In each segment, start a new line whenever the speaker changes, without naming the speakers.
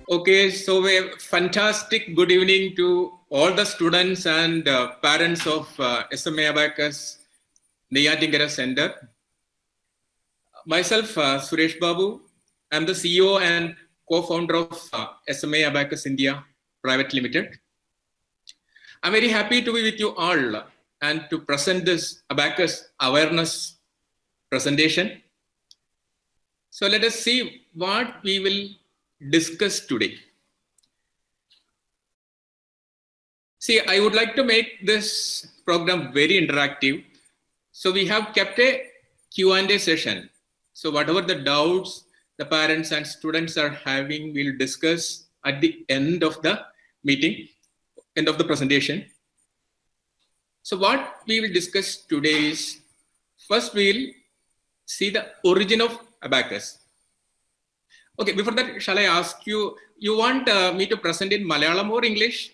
Okay, so a fantastic good evening to all the students and uh, parents of uh, SMA Abacus Neyatingara Center. Myself, uh, Suresh Babu, I'm the CEO and co-founder of uh, SMA Abacus India Private Limited. I'm very happy to be with you all and to present this Abacus awareness presentation. So let us see what we will discuss today. See, I would like to make this program very interactive. So we have kept a Q&A session. So whatever the doubts the parents and students are having, we'll discuss at the end of the meeting, end of the presentation. So what we will discuss today is, first we'll see the origin of abacus. Okay, before that, shall I ask you, you want uh, me to present in Malayalam or English?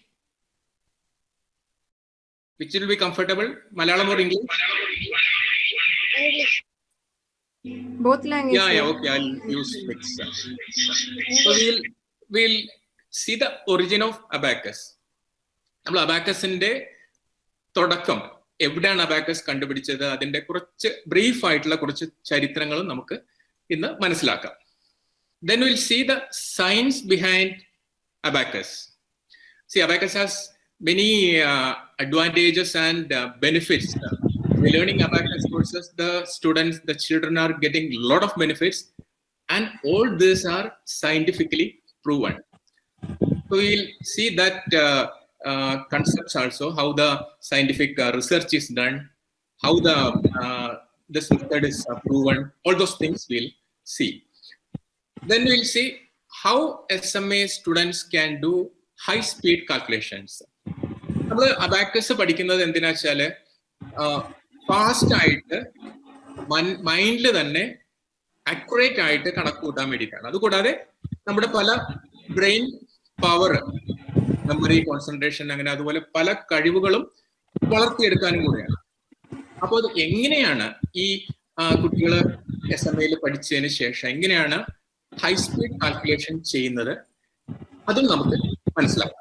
Which will be comfortable, Malayalam or English?
English.
Both languages.
Yeah, yeah, okay, I'll use mix. So we'll, we'll see the origin of abacus. നമ്മൾ അബാക്കസിന്റെ തുടക്കം എവിടെയാണ് abacus കണ്ടുപിടിച്ചത് അതിന്റെ കുറച്ച് brief ആയിട്ടുള്ള കുറച്ച് ചരിത്രങ്ങളും നമുക്ക് ഇന്ന് മനസ്സിലാക്കാം then we'll see the science behind abacus. See, abacus has many uh, advantages and uh, benefits. By learning abacus courses, the students, the children are getting a lot of benefits, and all these are scientifically proven. So we'll see that uh, uh, concepts also, how the scientific uh, research is done, how the uh, this method is uh, proven, all those things we'll see. Then we'll see how SMA students can do high speed calculations. നമ്മൾ abacus പഠിക്കുന്നത് എന്തിനാ വെച്ചാല് fast ആയിട്ട് മൈൻഡിൽ തന്നെ accurate ആയിട്ട് കണക്ക് കൂട്ടാൻ വേണ്ടിയിട്ടാണ് അതുകൂടാതെ നമ്മുടെ പല ബ്രെയിൻ പവർ മെമ്മറി കോൺസെൻട്രേഷൻ അങ്ങനെ അതുപോലെ പല കഴിവുകളും വളർത്തിയെടുക്കാനും കൂടെയാണ് അപ്പോൾ അത് എങ്ങനെയാണ് ഈ കുട്ടികൾ എസ് എം എയിൽ പഠിച്ചതിന് ശേഷം എങ്ങനെയാണ് ഹൈ സ്പീഡ് കാൽക്കുലേഷൻ ചെയ്യുന്നത് അതും നമുക്ക് മനസ്സിലാക്കാം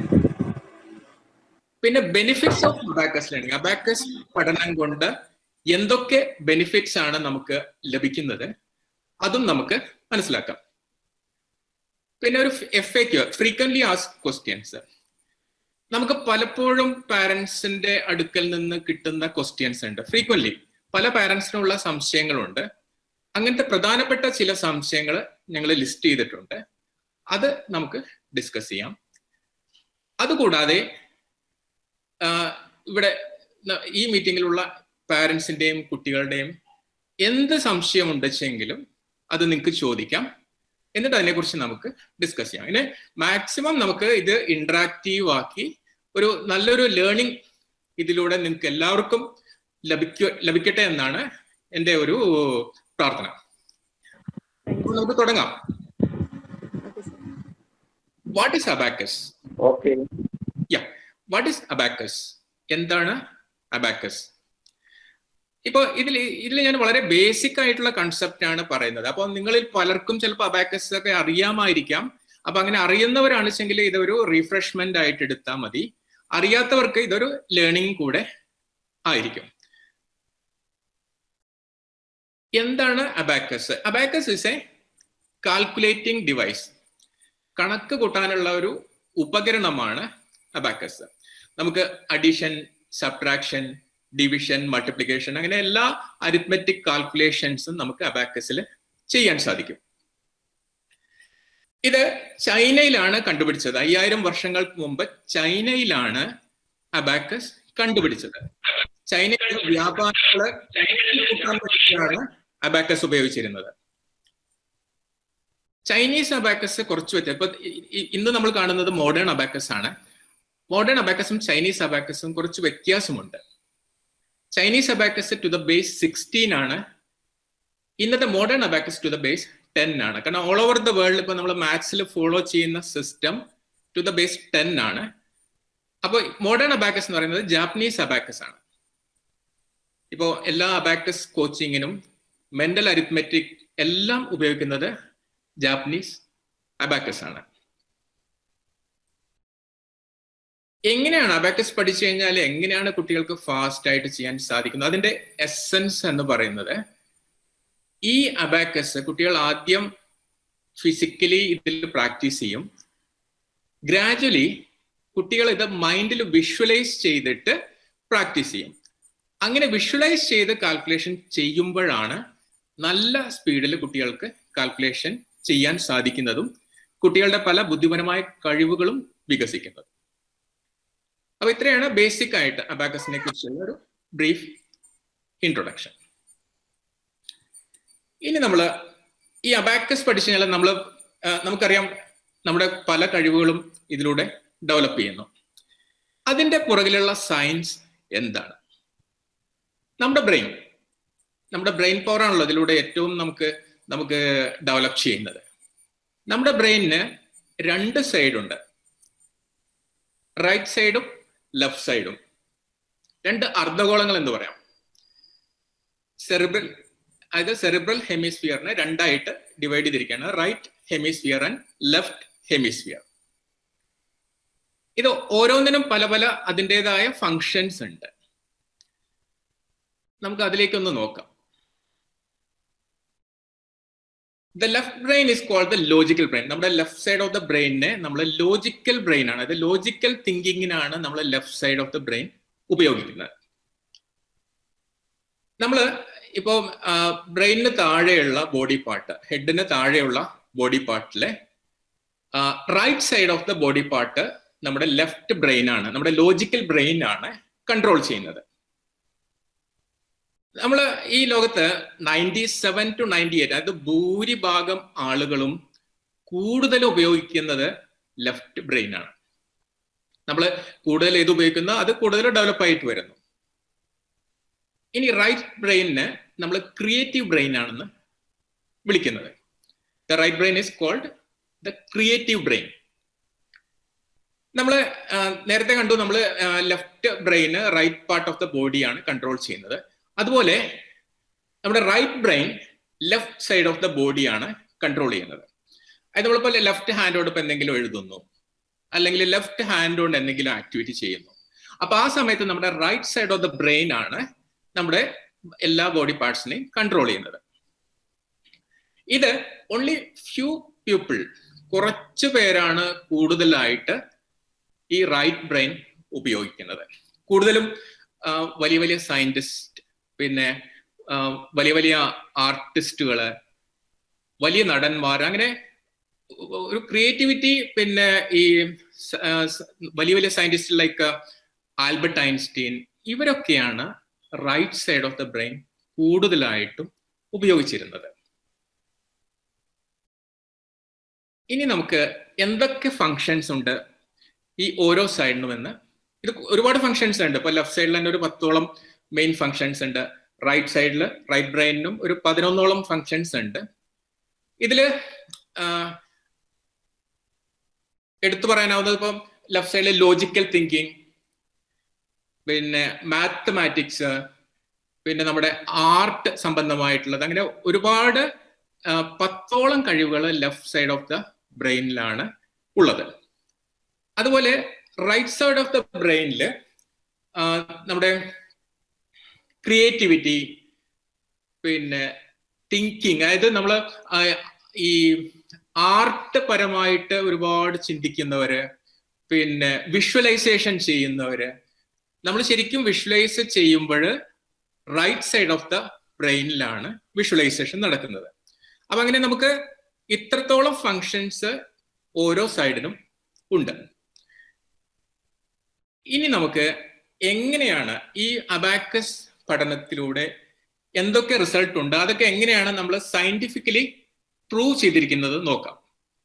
പിന്നെ benefits of abacus learning abacus പഠനം കൊണ്ട് എന്തൊക്കെ ബെനിഫിറ്റ്സ് ആണ് നമുക്ക് ലഭിക്കുന്നത് അതും നമുക്ക് മനസ്സിലാക്കാം പിന്നെ ഒരു F A Q frequently ask questions നമുക്ക് പലപ്പോഴും പാരൻസിന്റെ അടുക്കൽ നിന്ന് കിട്ടുന്ന ക്വസ്റ്റ്യൻസ് ഉണ്ട് ഫ്രീക്വൻലി പല പാരൻസിനുള്ള സംശയങ്ങളുണ്ട് അങ്ങനത്തെ പ്രധാനപ്പെട്ട ചില സംശയങ്ങൾ ഞങ്ങൾ ലിസ്റ്റ് ചെയ്തിട്ടുണ്ട് അത് നമുക്ക് ഡിസ്കസ് ചെയ്യാം അതുകൂടാതെ ഇവിടെ ഈ മീറ്റിങ്ങിലുള്ള പാരൻസിന്റെയും കുട്ടികളുടെയും എന്ത് സംശയം ഉണ്ടെച്ചെങ്കിലും അത് നിങ്ങൾക്ക് ചോദിക്കാം എന്നിട്ട് അതിനെക്കുറിച്ച് നമുക്ക് ഡിസ്കസ് ചെയ്യാം പിന്നെ മാക്സിമം നമുക്ക് ഇത് ഇന്ററാക്റ്റീവ് ആക്കി ഒരു നല്ലൊരു ലേണിംഗ് ഇതിലൂടെ നിങ്ങൾക്ക് എല്ലാവർക്കും ലഭിക്ക ലഭിക്കട്ടെ എന്നാണ് എൻ്റെ ഒരു പ്രാർത്ഥന നമുക്ക് തുടങ്ങാം what is abacus
okay
yeah what is abacus എന്താണ് അബാക്കസ് ഇപ്പൊ ഇതിൽ ഇതിൽ ഞാൻ വളരെ ബേസിക് ആയിട്ടുള്ള കൺസെപ്റ്റ് ആണ് പറയുന്നത് അപ്പോൾ നിങ്ങളിൽ പലർക്കും ചിലപ്പോൾ അബാക്കസ് ഒക്കെ അറിയാമായിരിക്കാം അപ്പൊ അങ്ങനെ അറിയുന്നവരാണെച്ചെങ്കിൽ ഇതൊരു റീഫ്രഷ്മെന്റ് ആയിട്ട് എടുത്താൽ മതി അറിയാത്തവർക്ക് ഇതൊരു ലേണിംഗ് കൂടെ ആയിരിക്കും എന്താണ് abacus abacus is a calculating device കണക്ക് കൂട്ടാനുള്ള ഒരു ഉപകരണമാണ് അബാക്കസ് നമുക്ക് അഡീഷൻ സബ്ട്രാക്ഷൻ ഡിവിഷൻ മൾട്ടിപ്ലിക്കേഷൻ അങ്ങനെ എല്ലാ അരിത്മെറ്റിക് കാൽക്കുലേഷൻസും നമുക്ക് അബാക്കസിൽ ചെയ്യാൻ സാധിക്കും ഇത് ചൈനയിലാണ് കണ്ടുപിടിച്ചത് അയ്യായിരം വർഷങ്ങൾക്ക് മുമ്പ് ചൈനയിലാണ് അബാക്കസ് കണ്ടുപിടിച്ചത് ചൈനയിലെ വ്യാപാരികള് കൂട്ടാൻ വേണ്ടിയാണ് അബാക്കസ് ഉപയോഗിച്ചിരുന്നത് ചൈനീസ് അബാക്കസ് കുറച്ച് വ്യത്യാസം ഇപ്പൊ ഇന്ന് നമ്മൾ കാണുന്നത് മോഡേൺ അബാക്കസ് ആണ് മോഡേൺ അബാക്കസും ചൈനീസ് അബാക്കസും കുറച്ച് വ്യത്യാസമുണ്ട് Chinese abacus to the base sixteen ആണ് ഇന്നത്തെ modern abacus to the base ten ആണ് കാരണം ഓൾ ഓവർ ദ വേൾഡ് ഇപ്പൊ നമ്മൾ മാത്സിൽ ഫോളോ ചെയ്യുന്ന system to the base ten ആണ് അപ്പോൾ മോഡേൺ അബാക്കസ് എന്ന് പറയുന്നത് ജാപ്പനീസ് അബാക്കസ് ആണ് ഇപ്പോൾ എല്ലാ അബാക്കസ് കോച്ചിങ്ങിനും മെന്റൽ അരിത്മെറ്റിക് എല്ലാം ഉപയോഗിക്കുന്നത് ജാപ്പനീസ് അബാക്കസ് ആണ് എങ്ങനെയാണ് അബാക്കസ് പഠിച്ചു കഴിഞ്ഞാൽ എങ്ങനെയാണ് കുട്ടികൾക്ക് ഫാസ്റ്റ് ആയിട്ട് ചെയ്യാൻ സാധിക്കുന്നത് അതിന്റെ എസൻസ് എന്ന് പറയുന്നത് ഈ അബാക്കസ് കുട്ടികൾ ആദ്യം ഫിസിക്കലി ഇതിൽ പ്രാക്ടീസ് ചെയ്യും ഗ്രാജുവലി കുട്ടികൾ ഇത് മൈൻഡിൽ വിഷ്വലൈസ് ചെയ്തിട്ട് പ്രാക്ടീസ് ചെയ്യും അങ്ങനെ വിഷ്വലൈസ് ചെയ്ത് കാൽക്കുലേഷൻ ചെയ്യുമ്പോഴാണ് നല്ല സ്പീഡിൽ കുട്ടികൾക്ക് കാൽക്കുലേഷൻ ചെയ്യാൻ സാധിക്കുന്നതും കുട്ടികളുടെ പല ബുദ്ധിപരമായ കഴിവുകളും വികസിക്കുന്നത് അപ്പൊ ഇത്രയാണ് ബേസിക് ആയിട്ട് അബാക്കസിനെ കുറിച്ചുള്ള ഒരു ബ്രീഫ് ഇൻട്രൊഡക്ഷൻ ഇനി നമ്മൾ ഈ അബാക്കസ് പഠിച്ചു കഴിഞ്ഞാൽ നമ്മൾ നമുക്കറിയാം നമ്മുടെ പല കഴിവുകളും ഇതിലൂടെ ഡെവലപ്പ് ചെയ്യുന്നു അതിന്റെ പുറകിലുള്ള സയൻസ് എന്താണ് നമ്മുടെ ബ്രെയിൻ നമ്മുടെ ബ്രെയിൻ പവർ ആണല്ലോ ഇതിലൂടെ ഏറ്റവും നമുക്ക് നമുക്ക് ഡെവലപ്പ് ചെയ്യുന്നത് നമ്മുടെ ബ്രെയിനിന് രണ്ട് സൈഡുണ്ട് റൈറ്റ് സൈഡും ലെഫ്റ്റ് സൈഡും രണ്ട് അർദ്ധഗോളങ്ങൾ എന്ന് പറയാം സെറിബ്രൽ അതായത് സെറിബ്രൽ ഹെമിസ്ഫിയറിനെ രണ്ടായിട്ട് ഡിവൈഡ് ചെയ്തിരിക്കുകയാണ് right hemisphere and left hemisphere ഇത് ഓരോന്നിനും പല പല അതിൻ്റെതായ ഫങ്ഷൻസ് ഉണ്ട് നമുക്ക് അതിലേക്കൊന്ന് നോക്കാം the left brain is called the logical brain നമ്മുടെ ലെഫ്റ്റ് സൈഡ് ഓഫ് ദ ബ്രെയിനിനെ നമ്മൾ ലോജിക്കൽ ബ്രെയിൻ ആണ് അതായത് ലോജിക്കൽ തിങ്കിങ്ങിനാണ് നമ്മൾ left side of the brain ഉപയോഗിക്കുന്നത് നമ്മൾ ഇപ്പോൾ ബ്രെയിനിന് താഴെയുള്ള ബോഡി പാർട്ട് ഹെഡിന് താഴെയുള്ള ബോഡി പാർട്ടിലെ right side of the body part നമ്മുടെ ലെഫ്റ്റ് ബ്രെയിൻ ആണ് നമ്മുടെ ലോജിക്കൽ ബ്രെയിൻ ആണ് കൺട്രോൾ ചെയ്യുന്നത് നമ്മൾ ഈ ലോകത്ത് ninety seven to ninety eight അതായത് ഭൂരിഭാഗം ആളുകളും കൂടുതൽ ഉപയോഗിക്കുന്നത് ലെഫ്റ്റ് ബ്രെയിൻ ആണ് നമ്മൾ കൂടുതൽ ഏത് ഉപയോഗിക്കുന്ന അത് കൂടുതൽ ഡെവലപ്പ് ആയിട്ട് വരുന്നു ഇനി റൈറ്റ് ബ്രെയിനിന് നമ്മൾ ക്രിയേറ്റീവ് ബ്രെയിൻ ആണെന്ന് വിളിക്കുന്നത് the right brain is called the creative brain നമ്മൾ നേരത്തെ കണ്ടു നമ്മൾ ലെഫ്റ്റ് ബ്രെയിന് റൈറ്റ് പാർട്ട് ഓഫ് ദ ബോഡിയാണ് കൺട്രോൾ ചെയ്യുന്നത് അതുപോലെ നമ്മുടെ right brain left side of the ബോഡിയാണ് കൺട്രോൾ ചെയ്യുന്നത് അതായത് നമ്മളിപ്പോൾ ലെഫ്റ്റ് ഹാൻഡോട് ഇപ്പം എന്തെങ്കിലും എഴുതുന്നു അല്ലെങ്കിൽ ലെഫ്റ്റ് ഹാൻഡ് കൊണ്ട് എന്തെങ്കിലും ആക്ടിവിറ്റി ചെയ്യുന്നു അപ്പൊ ആ സമയത്ത് നമ്മുടെ right side of the brain ആണ് നമ്മുടെ എല്ലാ ബോഡി പാർട്സിനെയും കൺട്രോൾ ചെയ്യുന്നത് ഇത് ഓൺലി ഫ്യൂ പീപ്പിൾ കുറച്ചു പേരാണ് കൂടുതലായിട്ട് ഈ റൈറ്റ് ബ്രെയിൻ ഉപയോഗിക്കുന്നത് കൂടുതലും വലിയ വലിയ സയന്റിസ്റ്റ് പിന്നെ വലിയ വലിയ ആർട്ടിസ്റ്റുകള് വലിയ നടന്മാർ അങ്ങനെ ഒരു ക്രിയേറ്റിവിറ്റി പിന്നെ ഈ വലിയ വലിയ സയന്റിസ്റ്റ് ലൈക്ക് ആൽബർട്ട് ഐൻസ്റ്റീൻ ഇവരൊക്കെയാണ് right side of the brain കൂടുതലായിട്ടും ഉപയോഗിച്ചിരുന്നത് ഇനി നമുക്ക് എന്തൊക്കെ ഫങ്ഷൻസ് ഉണ്ട് ഈ ഓരോ സൈഡിനും എന്ന് ഇത് ഒരുപാട് ഫങ്ഷൻസ് ഉണ്ട് ഇപ്പൊ ലെഫ്റ്റ് സൈഡിൽ തന്നെ ഒരു പത്തോളം മെയിൻ ഫങ്ഷൻസ് ഉണ്ട് റൈറ്റ് സൈഡിൽ റൈറ്റ് ബ്രെയിനിനും ഒരു പതിനൊന്നോളം ഫങ്ഷൻസ് ഉണ്ട് ഇതില് എടുത്തു പറയാനാവുന്നത് ഇപ്പം ലെഫ്റ്റ് സൈഡിൽ ലോജിക്കൽ തിങ്കിങ് പിന്നെ മാത്തമാറ്റിക്സ് പിന്നെ നമ്മുടെ ആർട്ട് സംബന്ധമായിട്ടുള്ളത് അങ്ങനെ ഒരുപാട് പത്തോളം കഴിവുകൾ ലെഫ്റ്റ് സൈഡ് ഓഫ് ദ ബ്രെയിനിലാണ് ഉള്ളത് അതുപോലെ റൈറ്റ് സൈഡ് ഓഫ് ദ ബ്രെയിനിൽ നമ്മുടെ ക്രിയേറ്റിവിറ്റി പിന്നെ തിങ്കിങ് അതായത് നമ്മൾ ഈ ആർട്ട് പരമായിട്ട് ഒരുപാട് ചിന്തിക്കുന്നവര് പിന്നെ വിഷ്വലൈസേഷൻ ചെയ്യുന്നവര് നമ്മൾ ശരിക്കും വിഷ്വലൈസ് ചെയ്യുമ്പോൾ റൈറ്റ് സൈഡ് ഓഫ് ദ ബ്രെയിനിലാണ് വിഷ്വലൈസേഷൻ നടക്കുന്നത് അപ്പൊ അങ്ങനെ നമുക്ക് ഇത്രത്തോളം ഫങ്ഷൻസ് ഓരോ സൈഡിനും ഉണ്ട് ഇനി നമുക്ക് എങ്ങനെയാണ് ഈ അബാക്കസ് പഠനത്തിലൂടെ എന്തൊക്കെ റിസൾട്ട് ഉണ്ട് അതൊക്കെ എങ്ങനെയാണ് നമ്മൾ സയന്റിഫിക്കലി പ്രൂവ് ചെയ്തിരിക്കുന്നത് നോക്കാം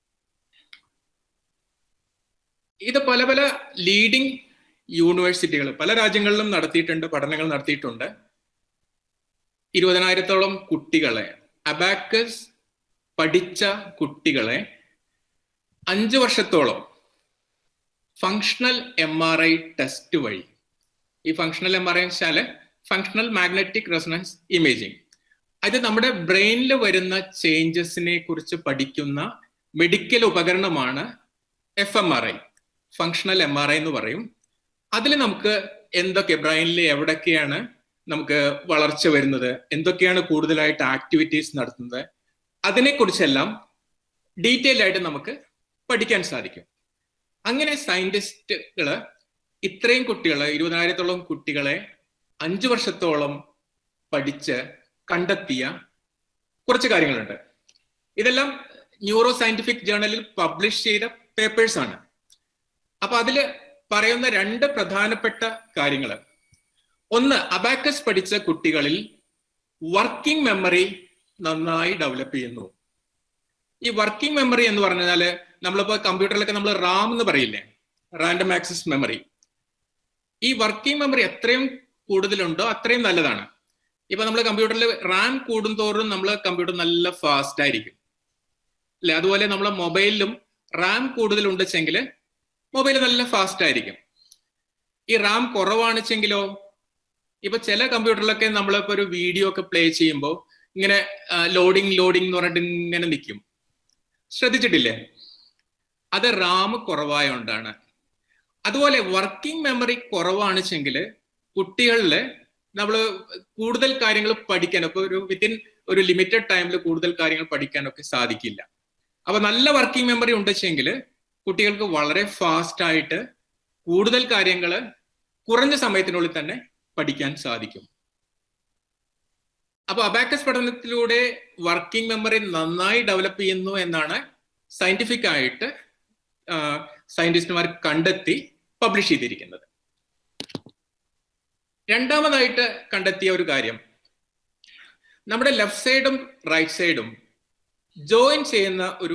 ഇത് പല പല ലീഡിംഗ് യൂണിവേഴ്സിറ്റികൾ പല രാജ്യങ്ങളിലും നടത്തിയിട്ടുണ്ട് പഠനങ്ങൾ നടത്തിയിട്ടുണ്ട് ഇരുപതിനായിരത്തോളം കുട്ടികളെ അബാക്കസ് പഠിച്ച കുട്ടികളെ അഞ്ചു വർഷത്തോളം functional M R I test വഴി ഈ ഫങ്ഷണൽ എം ആർ ഐ വെച്ചാല് ഫങ്ഷണൽ മാഗ്നറ്റിക് റെസണൻസ് ഇമേജിങ് അത് നമ്മുടെ ബ്രെയിനിൽ വരുന്ന ചേഞ്ചസിനെ കുറിച്ച് പഠിക്കുന്ന മെഡിക്കൽ ഉപകരണമാണ് F M R I functional M R I എന്ന് പറയും അതിൽ നമുക്ക് എന്തൊക്കെ ബ്രെയിനിൽ എവിടൊക്കെയാണ് നമുക്ക് വളർച്ച വരുന്നത് എന്തൊക്കെയാണ് കൂടുതലായിട്ട് ആക്ടിവിറ്റീസ് നടത്തുന്നത് അതിനെക്കുറിച്ചെല്ലാം ഡീറ്റെയിൽ ആയിട്ട് നമുക്ക് പഠിക്കാൻ സാധിക്കും അങ്ങനെ സയന്റിസ്റ്റുകള് ഇത്രയും കുട്ടികളെ ഇരുപതിനായിരത്തോളം കുട്ടികളെ അഞ്ചു വർഷത്തോളം പഠിച്ച് കണ്ടെത്തിയ കുറച്ച് കാര്യങ്ങളുണ്ട് ഇതെല്ലാം ന്യൂറോ സയന്റിഫിക് ജേർണലിൽ പബ്ലിഷ് ചെയ്ത പേപ്പേഴ്സ് ആണ് അപ്പൊ അതില് പറയുന്ന രണ്ട് പ്രധാനപ്പെട്ട കാര്യങ്ങൾ ഒന്ന് അബാക്കസ് പഠിച്ച കുട്ടികളിൽ വർക്കിംഗ് മെമ്മറി നന്നായി ഡെവലപ്പ് ചെയ്യുന്നു ഈ വർക്കിംഗ് മെമ്മറി എന്ന് പറഞ്ഞാല് നമ്മളിപ്പോ കമ്പ്യൂട്ടറിലൊക്കെ നമ്മൾ റാം എന്ന് പറയില്ലേ റാൻഡം ആക്സസ് മെമ്മറി ഈ വർക്കിംഗ് മെമ്മറി എത്രയും കൂടുതലുണ്ടോ അത്രയും നല്ലതാണ് ഇപ്പൊ നമ്മൾ കമ്പ്യൂട്ടറിൽ റാം കൂടുന്തോറും നമ്മൾ കമ്പ്യൂട്ടർ നല്ല ഫാസ്റ്റ് ആയിരിക്കും അല്ലെ അതുപോലെ നമ്മളെ മൊബൈലിലും റാം കൂടുതലുണ്ടെച്ചെങ്കിൽ മൊബൈൽ നല്ല ഫാസ്റ്റ് ആയിരിക്കും ഈ റാം കുറവാണെച്ചെങ്കിലോ ഇപ്പൊ ചില കമ്പ്യൂട്ടറിലൊക്കെ നമ്മളിപ്പോ ഒരു വീഡിയോ ഒക്കെ പ്ലേ ചെയ്യുമ്പോൾ ഇങ്ങനെ ലോഡിങ് ലോഡിങ് എന്ന് പറഞ്ഞിട്ട് ഇങ്ങനെ നിൽക്കും ശ്രദ്ധിച്ചിട്ടില്ലേ അത് റാം കുറവായോണ്ടാണ് അതുപോലെ വർക്കിംഗ് മെമ്മറി കുറവാണെച്ചെങ്കിൽ കുട്ടികളിൽ നമ്മൾ കൂടുതൽ കാര്യങ്ങൾ പഠിക്കാൻ ഇപ്പൊ ഒരു വിത്തിൻ ഒരു ലിമിറ്റഡ് ടൈമിൽ കൂടുതൽ കാര്യങ്ങൾ പഠിക്കാനൊക്കെ സാധിക്കില്ല അപ്പൊ നല്ല വർക്കിംഗ് മെമ്മറി ഉണ്ടെച്ചെങ്കിൽ കുട്ടികൾക്ക് വളരെ ഫാസ്റ്റ് ആയിട്ട് കൂടുതൽ കാര്യങ്ങൾ കുറഞ്ഞ സമയത്തിനുള്ളിൽ തന്നെ പഠിക്കാൻ സാധിക്കും അപ്പൊ അബാക്കസ് പഠനത്തിലൂടെ വർക്കിംഗ് മെമ്മറി നന്നായി ഡെവലപ്പ് ചെയ്യുന്നു എന്നാണ് സയന്റിഫിക് ആയിട്ട് സയന്റിസ്റ്റുമാർ കണ്ടെത്തി പബ്ലിഷ് ചെയ്തിരിക്കുന്നത് രണ്ടാമതായിട്ട് കണ്ടെത്തിയ ഒരു കാര്യം നമ്മുടെ ലെഫ്റ്റ് സൈഡും റൈറ്റ് സൈഡും ജോയിൻ ചെയ്യുന്ന ഒരു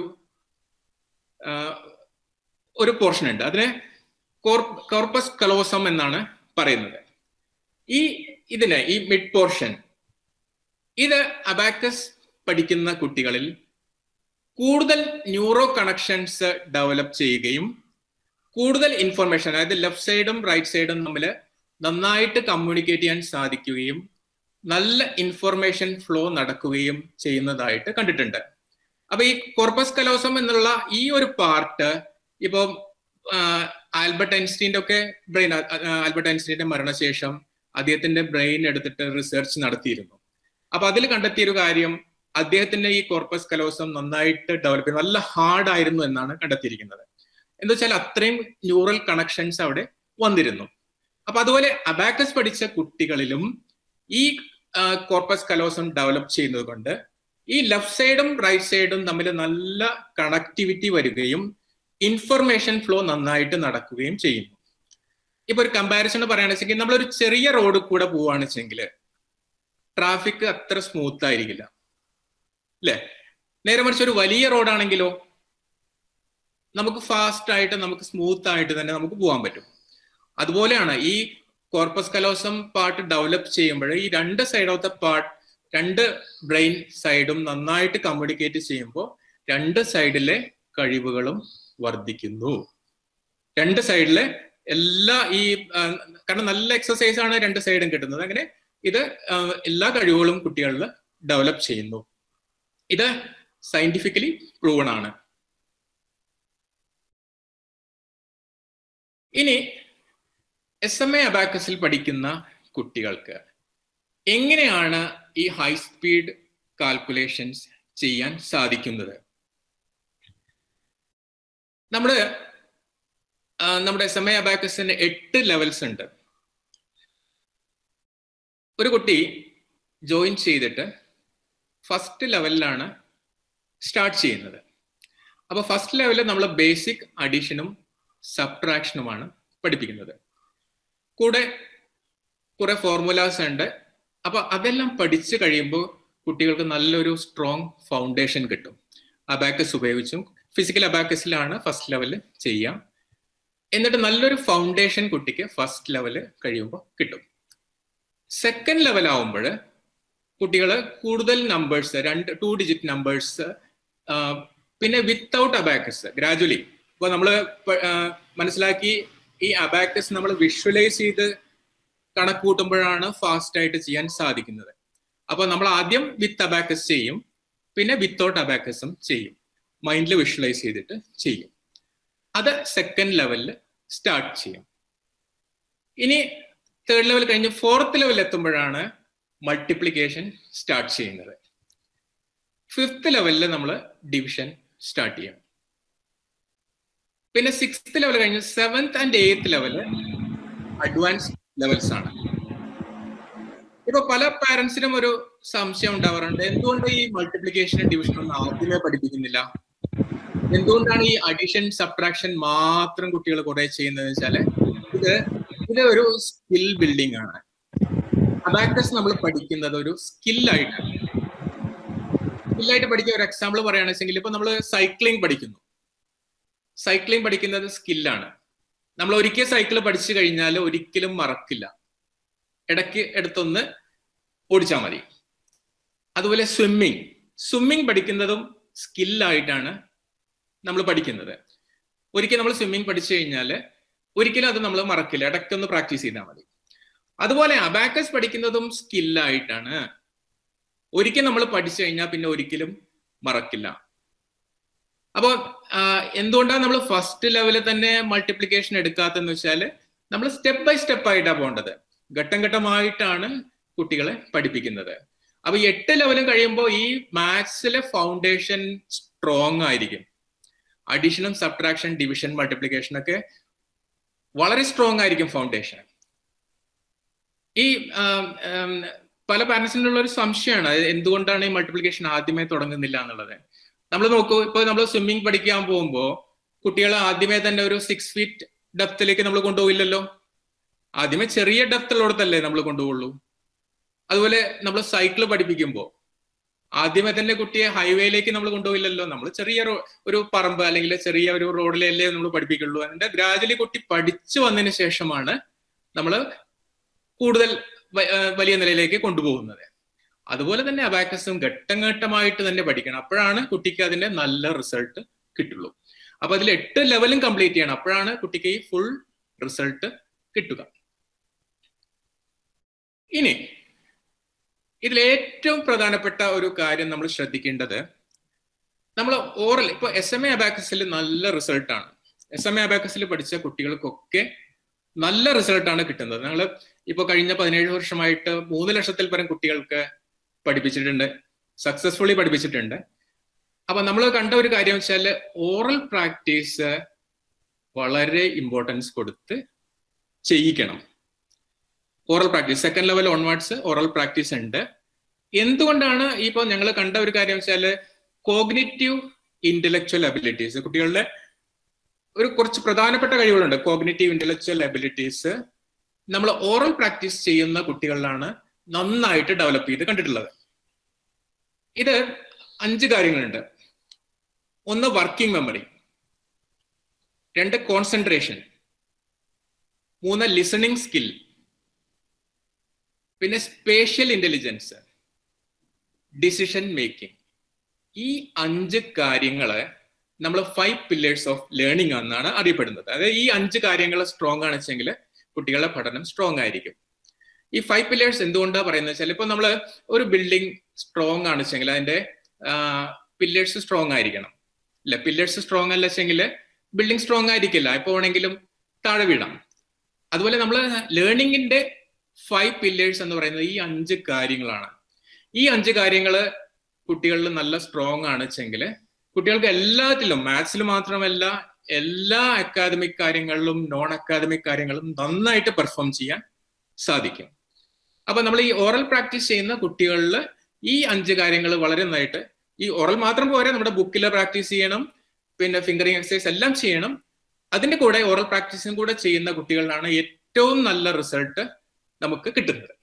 ഒരു പോർഷൻ ഉണ്ട് അതിനെ കോർപ്പസ് കലോസം എന്നാണ് പറയുന്നത് ഈ ഇതിന് ഈ മിഡ് പോർഷൻ ഇത് അബാക്കസ് പഠിക്കുന്ന കുട്ടികളിൽ കൂടുതൽ ന്യൂറോ കണക്ഷൻസ് ഡെവലപ്പ് ചെയ്യുകയും കൂടുതൽ ഇൻഫർമേഷൻ അതായത് ലെഫ്റ്റ് സൈഡും റൈറ്റ് സൈഡും തമ്മിൽ നന്നായിട്ട് കമ്മ്യൂണിക്കേറ്റ് ചെയ്യാൻ സാധിക്കുകയും നല്ല ഇൻഫർമേഷൻ ഫ്ലോ നടക്കുകയും ചെയ്യുന്നതായിട്ട് കണ്ടിട്ടുണ്ട് അപ്പൊ ഈ കോർപ്പസ് കലോസം എന്നുള്ള ഈ ഒരു പാർട്ട് ഇപ്പൊ ആൽബർട്ട് ഐൻസ്റ്റീൻ്റെ ഒക്കെ ബ്രെയിൻ ആൽബർട്ട് ഐൻസ്റ്റീന്റെ മരണശേഷം അദ്ദേഹത്തിന്റെ ബ്രെയിൻ എടുത്തിട്ട് റിസർച്ച് നടത്തിയിരുന്നു അപ്പൊ അതിൽ കണ്ടെത്തിയ ഒരു കാര്യം അദ്ദേഹത്തിന്റെ ഈ കോർപ്പസ് കലോസം നന്നായിട്ട് ഡെവലപ്പ് ചെയ്തു നല്ല ഹാർഡ് ആയിരുന്നു എന്നാണ് കണ്ടെത്തിയിരിക്കുന്നത് എന്താ വെച്ചാൽ അത്രയും ന്യൂറൽ കണക്ഷൻസ് അവിടെ വന്നിരുന്നു അപ്പൊ അതുപോലെ അബാക്കസ് പഠിച്ച കുട്ടികളിലും ഈ കോർപ്പസ് കലോസം ഡെവലപ്പ് ചെയ്യുന്നത് കൊണ്ട് ഈ ലെഫ്റ്റ് സൈഡും റൈറ്റ് സൈഡും തമ്മിൽ നല്ല കണക്ടിവിറ്റി വരികയും ഇൻഫർമേഷൻ ഫ്ലോ നന്നായിട്ട് നടക്കുകയും ചെയ്യുന്നു ഇപ്പൊ ഒരു കമ്പാരിസൺ പറയുകയാണെന്നുവെച്ചെങ്കിൽ നമ്മളൊരു ചെറിയ റോഡ് കൂടെ പോവുകയാണെന്നുവെച്ചെങ്കിൽ ട്രാഫിക് അത്ര സ്മൂത്ത് ആയിരിക്കില്ല അല്ലെ നേരെ മറിച്ച് ഒരു വലിയ റോഡാണെങ്കിലോ നമുക്ക് ഫാസ്റ്റ് ആയിട്ട് നമുക്ക് സ്മൂത്ത് ആയിട്ട് തന്നെ നമുക്ക് പോകാൻ പറ്റും അതുപോലെയാണ് ഈ കോർപ്പസ് കലോസം പാർട്ട് ഡെവലപ്പ് ചെയ്യുമ്പോൾ ഈ രണ്ട് സൈഡ് ഓഫ് ദ പാർട്ട് രണ്ട് ബ്രെയിൻ സൈഡും നന്നായിട്ട് കമ്മ്യൂണിക്കേറ്റ് ചെയ്യുമ്പോൾ രണ്ട് സൈഡിലെ കഴിവുകളും വർദ്ധിക്കുന്നു രണ്ട് സൈഡിലെ എല്ലാ ഈ കാരണം നല്ല എക്സസൈസ് ആണ് രണ്ട് സൈഡും കിട്ടുന്നത് അങ്ങനെ ഇത് എല്ലാ കഴിവുകളും കുട്ടികളിൽ ഡെവലപ്പ് ചെയ്യുന്നു ഇത് സയന്റിഫിക്കലി പ്രൂവൺ ആണ് ഇനി എസ് എം എ അബാക്കസിൽ പഠിക്കുന്ന കുട്ടികൾക്ക് എങ്ങനെയാണ് ഈ ഹൈ സ്പീഡ് കാൽക്കുലേഷൻസ് ചെയ്യാൻ സാധിക്കുന്നത് നമ്മുടെ നമ്മുടെ എസ് എം എ അബാക്കസിന് എട്ട് ലെവൽസ് ഉണ്ട് ഒരു കുട്ടി ജോയിൻ ചെയ്തിട്ട് ഫസ്റ്റ് ലെവലിലാണ് സ്റ്റാർട്ട് ചെയ്യുന്നത് അപ്പൊ ഫസ്റ്റ് ലെവലിൽ നമ്മൾ ബേസിക് അഡീഷനും സബ്ട്രാക്ഷനുമാണ് പഠിപ്പിക്കുന്നത് കൂടെ കുറെ ഫോർമുലാസ് ഉണ്ട് അപ്പൊ അതെല്ലാം പഠിച്ചു കഴിയുമ്പോൾ കുട്ടികൾക്ക് നല്ലൊരു സ്ട്രോങ് ഫൗണ്ടേഷൻ കിട്ടും അബാക്കസ് ഉപയോഗിച്ചും ഫിസിക്കൽ അബാക്കസിലാണ് ഫസ്റ്റ് ലെവല് ചെയ്യാം എന്നിട്ട് നല്ലൊരു ഫൗണ്ടേഷൻ കുട്ടിക്ക് ഫസ്റ്റ് ലെവല് കഴിയുമ്പോൾ കിട്ടും സെക്കൻഡ് ലെവൽ ആവുമ്പോൾ കുട്ടികൾ കൂടുതൽ നമ്പേഴ്സ് രണ്ട് ടു ഡിജിറ്റ് നമ്പേഴ്സ് പിന്നെ വിത്തൗട്ട് അബാക്കസ് ഗ്രാജുവലി ഇപ്പോൾ നമ്മൾ മനസ്സിലാക്കി ഈ അബാക്കസ് നമ്മൾ വിഷ്വലൈസ് ചെയ്ത് കണക്ക് കൂട്ടുമ്പോഴാണ് ഫാസ്റ്റ് ആയിട്ട് ചെയ്യാൻ സാധിക്കുന്നത് അപ്പോൾ നമ്മൾ ആദ്യം വിത്ത് അബാക്കസ് ചെയ്യും പിന്നെ വിത്തൗട്ട് അബാക്കസും ചെയ്യും മൈൻഡിൽ വിഷ്വലൈസ് ചെയ്തിട്ട് ചെയ്യും അത് സെക്കൻഡ് ലെവലിൽ സ്റ്റാർട്ട് ചെയ്യും ഇനി തേർഡ് ലെവൽ കഴിഞ്ഞ് ഫോർത്ത് ലെവൽ എത്തുമ്പോഴാണ് മൾട്ടിപ്ലിക്കേഷൻ സ്റ്റാർട്ട് ചെയ്യുന്നത് ഫിഫ്ത്ത് ലെവലിൽ നമ്മൾ ഡിവിഷൻ സ്റ്റാർട്ട് ചെയ്യും പിന്നെ സിക്സ്ത് ലെവൽ കഴിഞ്ഞ് seventh and eighth level advance levels ആണ് ഇപ്പൊ പല പാരന്റ്സിനും ഒരു സംശയം ഉണ്ടാവാറുണ്ട് എന്തുകൊണ്ട് ഈ മൾട്ടിപ്ലിക്കേഷനും ഡിവിഷനും ഒന്നും ആദ്യമേ പഠിപ്പിക്കുന്നില്ല എന്തുകൊണ്ടാണ് ഈ അഡീഷൻ സബ്ട്രാക്ഷൻ മാത്രം കുട്ടികൾ കുറെ ചെയ്യുന്നത് വെച്ചാല് ഇത് ഇത് ഒരു സ്കിൽ ബിൽഡിംഗ് ആണ് അബാക്കസ് നമ്മൾ പഠിക്കുന്നത് ഒരു സ്കില്ലായിട്ടാണ് സ്കില്ലായിട്ട് പഠിക്കുക ഒരു എക്സാമ്പിൾ പറയുകയാണെന്ന് വെച്ചെങ്കിൽ ഇപ്പൊ നമ്മൾ സൈക്ലിംഗ് പഠിക്കുന്നു സൈക്ലിംഗ് പഠിക്കുന്നത് സ്കില്ലാണ് നമ്മൾ ഒരിക്കൽ സൈക്കിൾ പഠിച്ചു കഴിഞ്ഞാൽ ഒരിക്കലും മറക്കില്ല ഇടയ്ക്ക് എടുത്തൊന്ന് ഓടിച്ചാൽ മതി അതുപോലെ സ്വിമ്മിങ് സ്വിമ്മിങ് പഠിക്കുന്നതും സ്കില്ലായിട്ടാണ് നമ്മൾ പഠിക്കുന്നത് ഒരിക്കൽ നമ്മൾ സ്വിമ്മിങ് പഠിച്ചു കഴിഞ്ഞാൽ ഒരിക്കലും അത് നമ്മൾ മറക്കില്ല ഇടയ്ക്കൊന്ന് പ്രാക്ടീസ് ചെയ്താൽ മതി അതുപോലെ അബാക്കസ് പഠിക്കുന്നതും സ്കില്ലായിട്ടാണ് ഒരിക്കൽ നമ്മൾ പഠിച്ചു കഴിഞ്ഞാൽ പിന്നെ ഒരിക്കലും മറക്കില്ല അപ്പോൾ എന്തുകൊണ്ടാണ് നമ്മൾ ഫസ്റ്റ് ലെവലിൽ തന്നെ മൾട്ടിപ്ലിക്കേഷൻ എടുക്കാത്തെന്ന് വെച്ചാൽ നമ്മൾ സ്റ്റെപ്പ് ബൈ സ്റ്റെപ്പ് ആയിട്ടാണ് പോകേണ്ടത് ഘട്ടം ഘട്ടമായിട്ടാണ് കുട്ടികളെ പഠിപ്പിക്കുന്നത് അപ്പൊ എട്ട് ലെവലും കഴിയുമ്പോൾ ഈ മാത്സിലെ ഫൗണ്ടേഷൻ സ്ട്രോങ് ആയിരിക്കും അഡീഷനും സബ്ട്രാക്ഷൻ ഡിവിഷൻ മൾട്ടിപ്ലിക്കേഷൻ ഒക്കെ വളരെ സ്ട്രോങ് ആയിരിക്കും ഫൗണ്ടേഷൻ ഈ പല പാരന്റ്സിനുള്ള ഒരു സംശയമാണ് എന്തുകൊണ്ടാണ് ഈ മൾട്ടിപ്ലിക്കേഷൻ ആദ്യമേ തുടങ്ങുന്നില്ല എന്നുള്ളത് നമ്മൾ നോക്കൂ ഇപ്പൊ നമ്മൾ സ്വിമ്മിങ് പഠിക്കാൻ പോകുമ്പോൾ കുട്ടികളെ ആദ്യമേ തന്നെ ഒരു സിക്സ് ഫീറ്റ് ഡെപ്തിലേക്ക് നമ്മൾ കൊണ്ടുപോയില്ലല്ലോ ആദ്യമേ ചെറിയ ഡെപ്തുള്ളിടത്തല്ലേ നമ്മൾ കൊണ്ടുപോകുള്ളൂ അതുപോലെ നമ്മൾ സൈക്കിൾ പഠിപ്പിക്കുമ്പോൾ ആദ്യമേ തന്നെ കുട്ടിയെ ഹൈവേയിലേക്ക് നമ്മൾ കൊണ്ടുപോയില്ലല്ലോ നമ്മൾ ചെറിയ ഒരു പറമ്പ് അല്ലെങ്കിൽ ചെറിയ ഒരു റോഡിലല്ലേ നമ്മൾ പഠിപ്പിക്കുള്ളൂ അതിന്റെ ഗ്രാജുവലി കുട്ടി പഠിച്ചു വന്നതിന് ശേഷമാണ് നമ്മൾ കൂടുതൽ വലിയ നിലയിലേക്ക് കൊണ്ടുപോകുന്നത് അതുപോലെ തന്നെ അബാക്കസും ഘട്ടം ഘട്ടമായിട്ട് തന്നെ പഠിക്കണം അപ്പോഴാണ് കുട്ടിക്ക് അതിന്റെ നല്ല റിസൾട്ട് കിട്ടുള്ളൂ അപ്പൊ അതിൽ എട്ട് ലെവലും കംപ്ലീറ്റ് ചെയ്യണം അപ്പോഴാണ് കുട്ടിക്ക് ഈ ഫുൾ റിസൾട്ട് കിട്ടുക ഇനി ഇതിൽ ഏറ്റവും പ്രധാനപ്പെട്ട ഒരു കാര്യം നമ്മൾ ശ്രദ്ധിക്കേണ്ടത് നമ്മൾ ഓറൽ ഇപ്പൊ എസ് എം എ അബാക്കസിൽ നല്ല റിസൾട്ടാണ് എസ് എം എ അബാക്കസിൽ പഠിച്ച കുട്ടികൾക്കൊക്കെ നല്ല റിസൾട്ടാണ് കിട്ടുന്നത് ഞങ്ങൾ ഇപ്പൊ കഴിഞ്ഞ പതിനേഴ് വർഷമായിട്ട് മൂന്ന് ലക്ഷത്തിൽ പരം കുട്ടികൾക്ക് പഠിപ്പിച്ചിട്ടുണ്ട് സക്സസ്ഫുള്ളി പഠിപ്പിച്ചിട്ടുണ്ട് അപ്പൊ നമ്മൾ കണ്ട ഒരു കാര്യം വെച്ചാൽ ഓറൽ പ്രാക്ടീസ് വളരെ ഇമ്പോർട്ടൻസ് കൊടുത്ത് ചെയ്യിക്കണം oral practice second level onwards oral practice ഉണ്ട് എന്തുകൊണ്ടാണ് ഇപ്പൊ ഞങ്ങൾ കണ്ട ഒരു കാര്യം വെച്ചാൽ കോഗ്നിറ്റീവ് ഇന്റലക്ച്വൽ അബിലിറ്റീസ് കുട്ടികളുടെ ഒരു കുറച്ച് പ്രധാനപ്പെട്ട കഴിവുകളുണ്ട് കോഗ്നിറ്റീവ് ഇന്റലക്ച്വൽ അബിലിറ്റീസ് നമ്മൾ ഓറൽ പ്രാക്ടീസ് ചെയ്യുന്ന കുട്ടികളിലാണ് നന്നായിട്ട് ഡെവലപ്പ് ചെയ്ത് കണ്ടിട്ടുള്ളത് ഇത് അഞ്ച് കാര്യങ്ങളുണ്ട് ഒന്ന് വർക്കിംഗ് മെമ്മറി രണ്ട് കോൺസെൻട്രേഷൻ മൂന്ന് ലിസണിങ് സ്കിൽ പിന്നെ സ്പേഷ്യൽ ഇന്റലിജൻസ് ഡിസിഷൻ മേക്കിംഗ് ഈ അഞ്ച് കാര്യങ്ങള് നമ്മൾ ഫൈവ് പില്ലേഴ്സ് ഓഫ് ലേണിംഗ് എന്നാണ് അറിയപ്പെടുന്നത് അതായത് ഈ അഞ്ച് കാര്യങ്ങൾ സ്ട്രോങ് ആണ് വെച്ചെങ്കിൽ കുട്ടികളുടെ പഠനം സ്ട്രോങ് ആയിരിക്കും ഈ ഫൈവ് പില്ലേഴ്സ് എന്തുകൊണ്ടാണ് പറയുന്നത് വെച്ചാൽ ഇപ്പൊ നമ്മൾ ഒരു ബിൽഡിംഗ് സ്ട്രോങ് ആണ് വെച്ചെങ്കിൽ അതിന്റെ പില്ലേഴ്സ് സ്ട്രോങ് ആയിരിക്കണം ഇല്ല പില്ലേഴ്സ് സ്ട്രോങ് അല്ല വെച്ചെങ്കിൽ ബിൽഡിംഗ് സ്ട്രോങ് ആയിരിക്കില്ല എപ്പോ വേണമെങ്കിലും താഴെ വീഴാം അതുപോലെ നമ്മൾ ലേണിംഗിന്റെ ഫൈവ് പില്ലേഴ്സ് എന്ന് പറയുന്നത് ഈ അഞ്ച് കാര്യങ്ങളാണ് ഈ അഞ്ച് കാര്യങ്ങൾ കുട്ടികളിൽ നല്ല സ്ട്രോങ് ആണ് വെച്ചെങ്കിൽ കുട്ടികൾക്ക് എല്ലാത്തിലും മാത്സിൽ മാത്രമല്ല എല്ലാ അക്കാദമിക് കാര്യങ്ങളിലും നോൺ അക്കാദമിക് കാര്യങ്ങളും നന്നായിട്ട് പെർഫോം ചെയ്യാൻ സാധിക്കും അപ്പൊ നമ്മൾ ഈ ഓറൽ പ്രാക്ടീസ് ചെയ്യുന്ന കുട്ടികളിൽ ഈ അഞ്ച് കാര്യങ്ങൾ വളരെ നന്നായിട്ട് ഈ ഓറൽ മാത്രം പോരാ നമ്മുടെ ബുക്കിലെ പ്രാക്ടീസ് ചെയ്യണം പിന്നെ ഫിംഗറിങ് എക്സസൈസ് എല്ലാം ചെയ്യണം അതിന്റെ കൂടെ ഓറൽ പ്രാക്ടീസും കൂടെ ചെയ്യുന്ന കുട്ടികളിലാണ് ഏറ്റവും നല്ല റിസൾട്ട് നമുക്ക് കിട്ടുന്നത്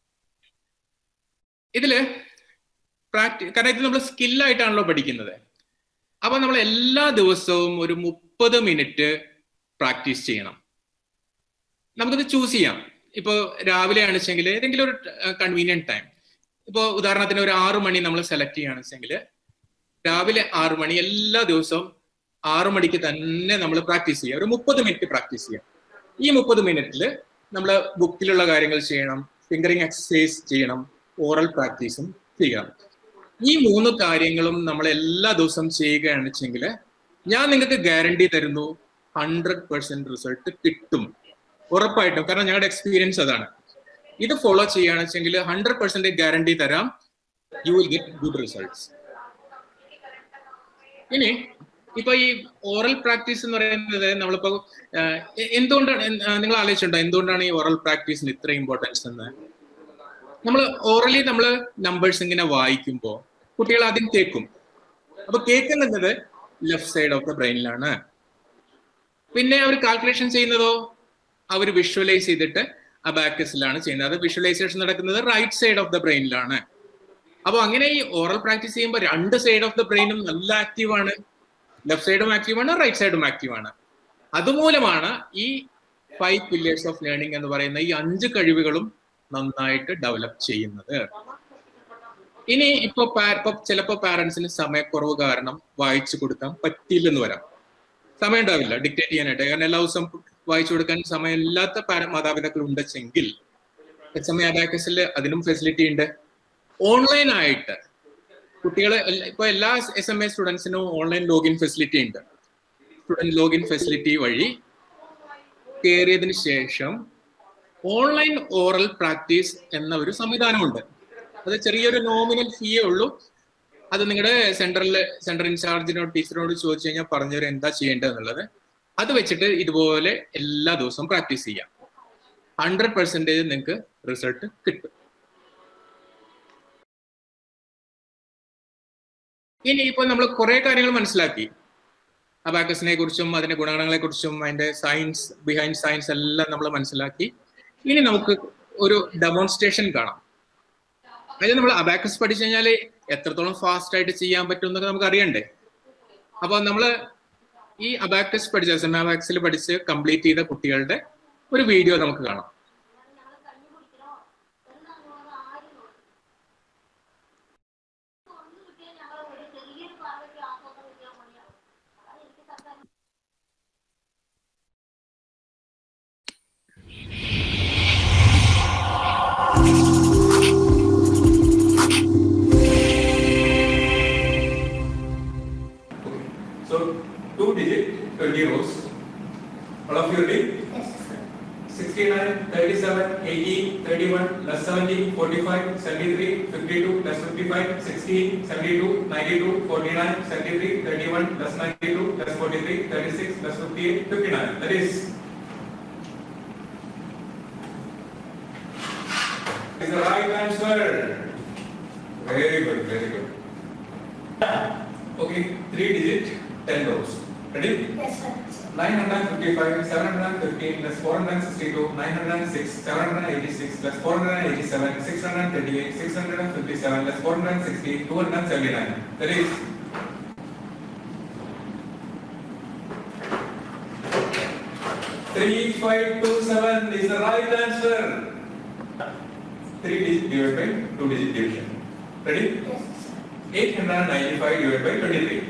ഇതില് പ്രാക്ടി കാരണം ഇത് നമ്മൾ സ്കില്ലായിട്ടാണല്ലോ പഠിക്കുന്നത് അപ്പൊ നമ്മൾ എല്ലാ ദിവസവും ഒരു മുപ്പത് മിനിറ്റ് പ്രാക്ടീസ് ചെയ്യണം നമുക്കിത് ചൂസ് ചെയ്യാം ഇപ്പൊ രാവിലെ ആണെച്ചെങ്കിൽ ഏതെങ്കിലും ഒരു കൺവീനിയന്റ് ടൈം ഇപ്പൊ ഉദാഹരണത്തിന് ഒരു ആറു മണി നമ്മൾ സെലക്ട് ചെയ്യുകയാണെച്ചെങ്കിൽ രാവിലെ ആറു മണി എല്ലാ ദിവസവും ആറു മണിക്ക് തന്നെ നമ്മൾ പ്രാക്ടീസ് ചെയ്യുക ഒരു മുപ്പത് മിനിറ്റ് പ്രാക്ടീസ് ചെയ്യാം ഈ മുപ്പത് മിനിറ്റിൽ നമ്മൾ ബുക്കിലുള്ള കാര്യങ്ങൾ ചെയ്യണം ഫിംഗറിങ് എക്സസൈസ് ചെയ്യണം ഓറൽ പ്രാക്ടീസും ചെയ്യണം ഈ മൂന്ന് കാര്യങ്ങളും നമ്മൾ എല്ലാ ദിവസവും ചെയ്യുകയാണെന്ന് വെച്ചെങ്കിൽ ഞാൻ നിങ്ങൾക്ക് ഗ്യാരണ്ടി തരുന്നു ഹൺഡ്രഡ് പെർസെന്റ് റിസൾട്ട് കിട്ടും ഉറപ്പായിട്ടും കാരണം ഞങ്ങളുടെ എക്സ്പീരിയൻസ് അതാണ് ഇത് ഫോളോ ചെയ്യുകയാണെന്ന് വെച്ചെങ്കിൽ ഹൺഡ്രഡ് പെർസെന്റ് ഗ്യാരണ്ടി തരാം you will get good results ഇനി ഇപ്പൊ ഈ ഓറൽ പ്രാക്ടീസ് എന്ന് പറയുന്നത് നമ്മളിപ്പോ ആഹ്, എ- എന്തുകൊണ്ടാണ് എൻ- ആഹ് നിങ്ങൾ ആലോചിച്ചിട്ടുണ്ടോ എന്തുകൊണ്ടാണ് ഈ ഓറൽ പ്രാക്ടീസിന് ഇത്ര ഇമ്പോർട്ടൻസ് എന്ന് നമ്മൾ ഓറലി നമ്മൾ നമ്പേഴ്സ് ഇങ്ങനെ വായിക്കുമ്പോൾ കുട്ടികൾ ആദ്യം കേൾക്കും അപ്പൊ കേൾക്കുന്നത് ലെഫ്റ്റ് സൈഡ് ഓഫ് ദ ബ്രെയിനിലാണ് പിന്നെ അവർ കാൽക്കുലേഷൻ ചെയ്യുന്നതോ അവർ വിഷ്വലൈസ് ചെയ്തിട്ട് അബാക്കസിലാണ് ചെയ്യുന്നത് അത് വിഷ്വലൈസേഷൻ നടക്കുന്നത് റൈറ്റ് സൈഡ് ഓഫ് ദ ബ്രെയിനിലാണ് അപ്പൊ അങ്ങനെ ഈ ഓറൽ പ്രാക്ടീസ് ചെയ്യുമ്പോൾ രണ്ട് സൈഡ് ഓഫ് ദ ബ്രെയിനും നല്ല ആക്റ്റീവ് ആണ് ലെഫ്റ്റ് സൈഡും ആക്റ്റീവ് ആണ് റൈറ്റ് സൈഡും ആക്റ്റീവ് ആണ് അതുമൂലമാണ് ഈ ഫൈവ് പില്ലേഴ്സ് ഓഫ് ലേണിംഗ് എന്ന് പറയുന്ന ഈ അഞ്ച് കഴിവുകളും നന്നായിട്ട് ഡെവലപ്പ് ചെയ്യുന്നത് ഇനി ഇപ്പൊ പാ- ഇപ്പൊ ചിലപ്പോ പാരന്റ്സിന് സമയക്കുറവ് കാരണം വായിച്ചു കൊടുക്കാൻ പറ്റിയില്ലെന്ന് വരാം സമയം ഉണ്ടാവില്ല ഡിക്റ്റേറ്റ് ചെയ്യാനായിട്ട് കാരണം എല്ലാ ദിവസവും വായിച്ചു കൊടുക്കാൻ സമയമില്ലാത്ത പാര- മാതാപിതാക്കൾ ഉണ്ടെങ്കിൽ എച്ച് എം എ അബാക്കസിൽ അതിനും ഫെസിലിറ്റി ഉണ്ട് ഓൺലൈൻ ആയിട്ട് കുട്ടികളെ എല്ലാ- ഇപ്പൊ എല്ലാ എസ് എം എ സ്റ്റുഡൻസിനും ഓൺലൈൻ ലോഗിൻ ഫെസിലിറ്റി ഉണ്ട് സ്റ്റുഡന്റ് ലോഗിൻ ഫെസിലിറ്റി വഴി കയറിയതിന് ശേഷം ഓൺലൈൻ ഓറൽ പ്രാക്ടീസ് എന്ന ഒരു സംവിധാനമുണ്ട് അത് ചെറിയൊരു നോമിനൽ ഫീയേ ഉള്ളൂ അത് നിങ്ങളുടെ സെന്ററിൽ സെന്റർ ഇൻചാർജിനോട് ടീച്ചറിനോട് ചോദിച്ചു കഴിഞ്ഞാൽ പറഞ്ഞുതരും എന്താ ചെയ്യേണ്ടത് എന്നുള്ളത് അത് വെച്ചിട്ട് ഇതുപോലെ എല്ലാ ദിവസവും പ്രാക്ടീസ് ചെയ്യാം ഹൺഡ്രഡ് പെർസെൻറ്റേജ് നിങ്ങൾക്ക് റിസൾട്ട് കിട്ടും ഇനി ഇപ്പോൾ നമ്മൾ കുറെ കാര്യങ്ങൾ മനസ്സിലാക്കി അബാക്കസിനെ കുറിച്ചും അതിന്റെ ഗുണഗണങ്ങളെ കുറിച്ചും അതിന്റെ സയൻസ് ബിഹൈൻഡ് സയൻസ് എല്ലാം നമ്മൾ മനസ്സിലാക്കി ഇനി നമുക്ക് ഒരു ഡെമോൺസ്ട്രേഷൻ കാണാം അതായത് നമ്മൾ അബാക്കസ് പഠിച്ചു കഴിഞ്ഞാൽ എത്രത്തോളം ഫാസ്റ്റ് ആയിട്ട് ചെയ്യാൻ പറ്റും എന്നൊക്കെ നമുക്ക് അറിയണ്ടേ അപ്പൊ നമ്മൾ ഈ അബാക്കസ് പഠിച്ച എസ് എം അബാക്സിൽ പഠിച്ച് കംപ്ലീറ്റ് ചെയ്ത കുട്ടികളുടെ ഒരു വീഡിയോ നമുക്ക് കാണാം
So two digit, 20 rows. All of you ready? 69, 37, 80, 31, plus 70, 45, 73, 52, plus 55, 60, 72, 92, 49, 73, 31, plus 92, plus 43, 36, plus 58, 59. That is. Is the right answer. Very good, very good. Okay, three digit, 10 rows. Ready? 955, 715 plus 462, 906, 786 plus 487, 628, 657 plus 460, 279. That is. Three five two seven is the right answer. Three digit divided by two digit division. Ready? 895 divided by 23.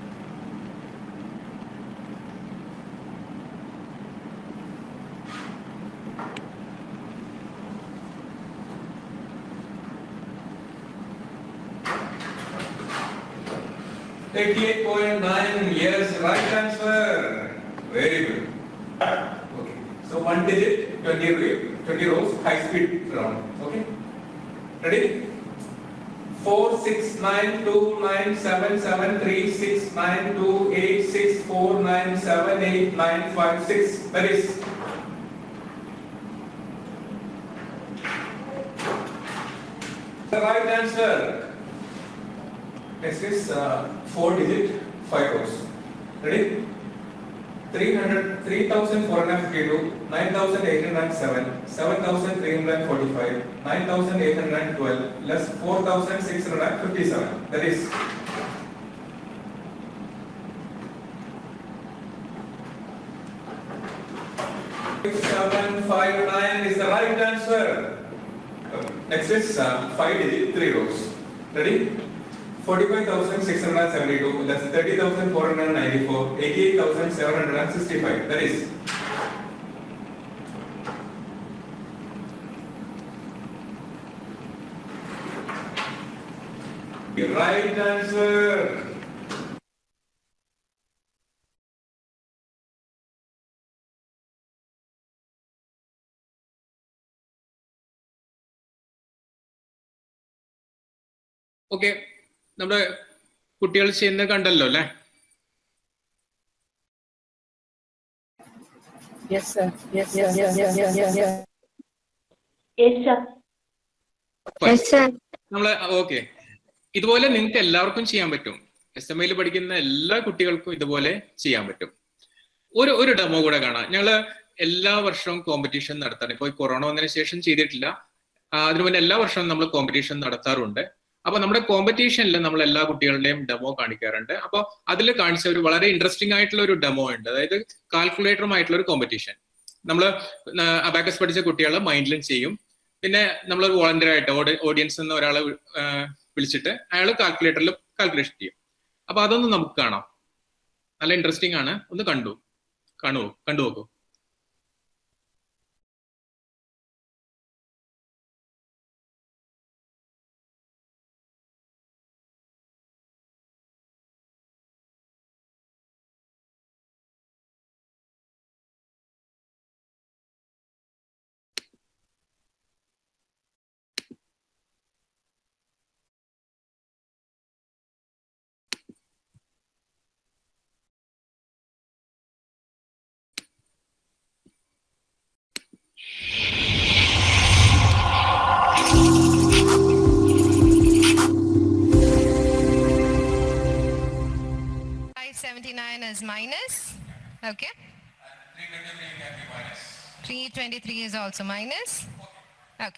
Eighty-eight point nine, yes, right answer. Very good. Okay, so one digit, twenty, ro- twenty rows, high speed round, okay? Ready? Four, six, nine, two, nine, seven, seven, three, six, nine, two, eight, six, four, nine, seven, eight, nine, five, six. That is. The right answer. Next is uh, four digit, five rows. Ready? 300, 3,452, 9,807, 7,345, 9,812, less 4,657. That is. Seven five nine is the right answer. Okay, Next is uh, five digit, three rows. Ready? Forty-five thousand six hundred and seventy-two, that's thirty thousand four hundred and ninety-four, eighty-eight thousand seven hundred and sixty-five. That is. The right answer.
Okay നമ്മുടെ കുട്ടികൾ ചെയ്യുന്നത് കണ്ടല്ലോ അല്ലേ
Yes, sir. Yes, sir. Yes, yes, yes, yes, yes.
Yes, sir.
Yes, sir.
നമ്മള് okay ഇതുപോലെ നിങ്ങൾക്ക് എല്ലാവർക്കും ചെയ്യാൻ പറ്റും എസ് എം ഐയിൽ പഠിക്കുന്ന എല്ലാ കുട്ടികൾക്കും ഇതുപോലെ ചെയ്യാൻ പറ്റും ഒരു ഒരു ഡെമോ കൂടെ കാണാം ഞങ്ങള് എല്ലാ വർഷവും കോമ്പറ്റീഷൻ നടത്താറ് ഇപ്പൊ ഈ കൊറോണ വന്നതിന് ശേഷം ചെയ്തിട്ടില്ല ആ, അതിനു മുന്നേ എല്ലാ വർഷവും നമ്മൾ കോമ്പറ്റീഷൻ നടത്താറുണ്ട് അപ്പൊ നമ്മുടെ കോമ്പറ്റീഷനിൽ നമ്മൾ എല്ലാ കുട്ടികളുടെയും ഡെമോ കാണിക്കാറുണ്ട് അപ്പൊ അതിൽ കാണിച്ച ഒരു വളരെ ഇൻട്രസ്റ്റിംഗ് ആയിട്ടുള്ള ഒരു ഡെമോ ഉണ്ട് അതായത് കാൽക്കുലേറ്ററുമായിട്ടുള്ള ഒരു കോമ്പറ്റീഷൻ നമ്മൾ അബാക്കസ് പഠിച്ച കുട്ടികളെ മൈൻഡിലും ചെയ്യും പിന്നെ നമ്മൾ വോളണ്ടിയർ ആയിട്ട് ഓഡിയൻസ് എന്ന ഒരാളെ വി- ആ, വിളിച്ചിട്ട് അയാൾ കാൽക്കുലേറ്ററിൽ കാൽക്കുലേഷൻ ചെയ്യും അപ്പൊ അതൊന്ന് നമുക്ക് കാണാം നല്ല ഇൻട്രസ്റ്റിംഗ് ആണ് ഒന്ന് കണ്ടു കാണുവോ കണ്ടു നോക്കൂ
Five seventy-nine is minus, okay? Three twenty-three is also minus, okay.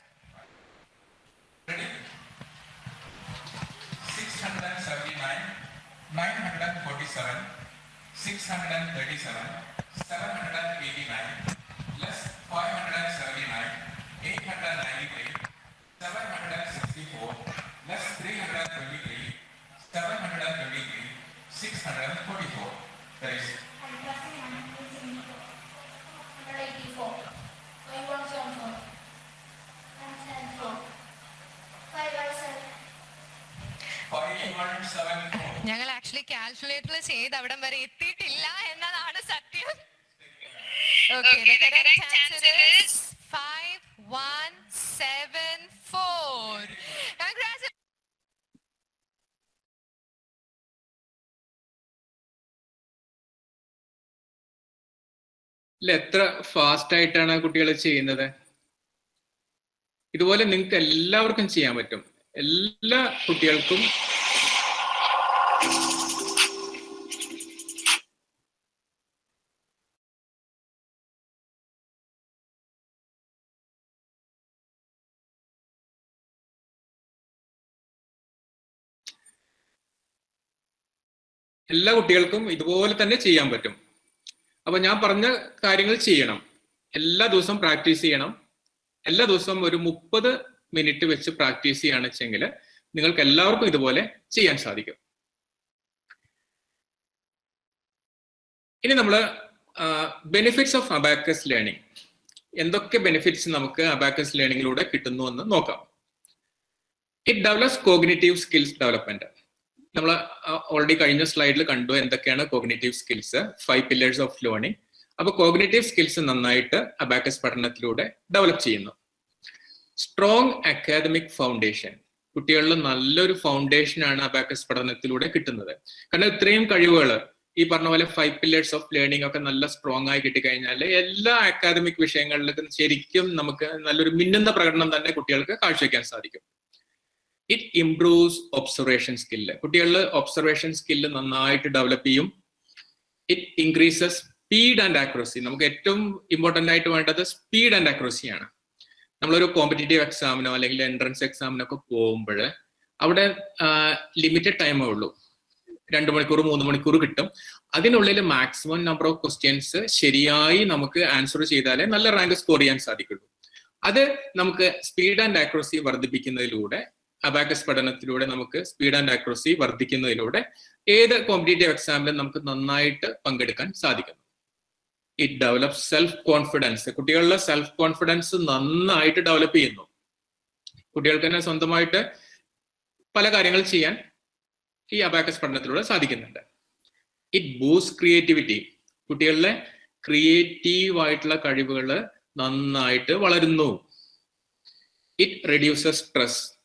Six hundred and seventy-nine, nine hundred and forty-seven, six hundred and thirty-seven, seven hundred and eighty-nine, less five hundred and seventy-nine, eight hundred and ninety-three, seven hundred and sixty-four, less three hundred and twenty-three, seven hundred and twenty-three, six hundred and forty-four. That is five one seven four.
ഞങ്ങൾ actually കാൽക്കുലേറ്ററിൽ ചെയ്ത് അവിടം വരെ എത്തിയിട്ടില്ല എന്നതാണ് സത്യം Okay, the correct answer is five one seven four. Congratulations.
ഇല്ല എത്ര ഫാസ്റ്റ് ആയിട്ടാണ് കുട്ടികൾ ചെയ്യുന്നത് ഇതുപോലെ നിങ്ങൾക്ക് എല്ലാവർക്കും ചെയ്യാൻ പറ്റും എല്ലാ കുട്ടികൾക്കും എല്ലാ കുട്ടികൾക്കും ഇതുപോലെ തന്നെ ചെയ്യാൻ പറ്റും അപ്പൊ ഞാൻ പറഞ്ഞ കാര്യങ്ങൾ ചെയ്യണം എല്ലാ ദിവസവും പ്രാക്ടീസ് ചെയ്യണം എല്ലാ ദിവസവും ഒരു മുപ്പത് മിനിറ്റ് വെച്ച് പ്രാക്ടീസ് ചെയ്യുകയാണെന്ന് വെച്ചെങ്കിൽ നിങ്ങൾക്ക് എല്ലാവർക്കും ഇതുപോലെ ചെയ്യാൻ സാധിക്കും ഇനി നമ്മൾ ബെനിഫിറ്റ്സ് ഓഫ് അബാക്കസ് ലേണിംഗ് എന്തൊക്കെ ബെനിഫിറ്റ്സ് നമുക്ക് അബാക്കസ് ലേണിംഗിലൂടെ കിട്ടുന്നു എന്ന് നോക്കാം it develops cognitive skills development നമ്മൾ ഓൾറെഡി കഴിഞ്ഞ സ്ലൈഡിൽ കണ്ടു എന്തൊക്കെയാണ് cognitive skills five pillars of learning അപ്പൊ കോഗ്നേറ്റീവ് സ്കിൽസ് നന്നായിട്ട് അബാക്കസ് പഠനത്തിലൂടെ ഡെവലപ്പ് ചെയ്യുന്നു സ്ട്രോങ് അക്കാദമിക് ഫൗണ്ടേഷൻ കുട്ടികളിൽ നല്ലൊരു ഫൗണ്ടേഷൻ ആണ് അബാക്കസ് പഠനത്തിലൂടെ കിട്ടുന്നത് കാരണം ഇത്രയും കഴിവുകൾ ഈ പറഞ്ഞ പോലെ ഫൈവ് പില്ലേഴ്സ് ഓഫ് ലേണിംഗ് ഒക്കെ നല്ല സ്ട്രോങ് ആയി കിട്ടിക്കഴിഞ്ഞാൽ എല്ലാ അക്കാദമിക് വിഷയങ്ങളിലും ശരിക്കും നമുക്ക് നല്ലൊരു മിന്നുന്ന പ്രകടനം തന്നെ കുട്ടികൾക്ക് കാഴ്ചവെക്കാൻ സാധിക്കും ഇറ്റ് ഇംപ്രൂവ്സ് ഒബ്സർവേഷൻ സ്കില്ല് കുട്ടികളിൽ ഒബ്സർവേഷൻ സ്കില്ല് നന്നായിട്ട് ഡെവലപ്പ് ചെയ്യും it increases speed and accuracy നമുക്ക് ഏറ്റവും ഇമ്പോർട്ടന്റ് ആയിട്ട് വേണ്ടത് സ്പീഡ് ആൻഡ് ആക്യുറസി ആണ് നമ്മളൊരു കോമ്പറ്റേറ്റീവ് എക്സാമിനോ അല്ലെങ്കിൽ എൻട്രൻസ് എക്സാമിനൊക്കെ പോകുമ്പോൾ അവിടെ ലിമിറ്റഡ് ടൈമേ ഉള്ളൂ രണ്ട് മണിക്കൂർ മൂന്ന് മണിക്കൂർ കിട്ടും അതിനുള്ളിൽ മാക്സിമം നമ്പർ ഓഫ് ക്വസ്റ്റ്യൻസ് ശരിയായി നമുക്ക് ആൻസർ ചെയ്താലേ നല്ല റാങ്ക് സ്കോർ ചെയ്യാൻ സാധിക്കുള്ളൂ അത് നമുക്ക് സ്പീഡ് ആൻഡ് ആക്യുറസി വർദ്ധിപ്പിക്കുന്നതിലൂടെ അബാക്കസ് പഠനത്തിലൂടെ നമുക്ക് സ്പീഡ് ആൻഡ് ആക്യുറസി വർദ്ധിക്കുന്നതിലൂടെ ഏത് കോമ്പറ്റേറ്റീവ് എക്സാമിലും നമുക്ക് നന്നായിട്ട് പങ്കെടുക്കാൻ സാധിക്കുന്നു ഇറ്റ് ഡെവലപ്പ് സെൽഫ് കോൺഫിഡൻസ് കുട്ടികളിലെ സെൽഫ് കോൺഫിഡൻസ് നന്നായിട്ട് ഡെവലപ്പ് ചെയ്യുന്നു കുട്ടികൾക്ക് തന്നെ സ്വന്തമായിട്ട് പല കാര്യങ്ങൾ ചെയ്യാൻ ഈ അബാക്കസ് പഠനത്തിലൂടെ സാധിക്കുന്നുണ്ട് ഇറ്റ് ബൂസ്റ്റ് ക്രിയേറ്റിവിറ്റി കുട്ടികളിലെ ക്രിയേറ്റീവ് ആയിട്ടുള്ള കഴിവുകൾ നന്നായിട്ട് വളരുന്നു ഇറ്റ് റെഡ്യൂസസ് സ്ട്രെസ്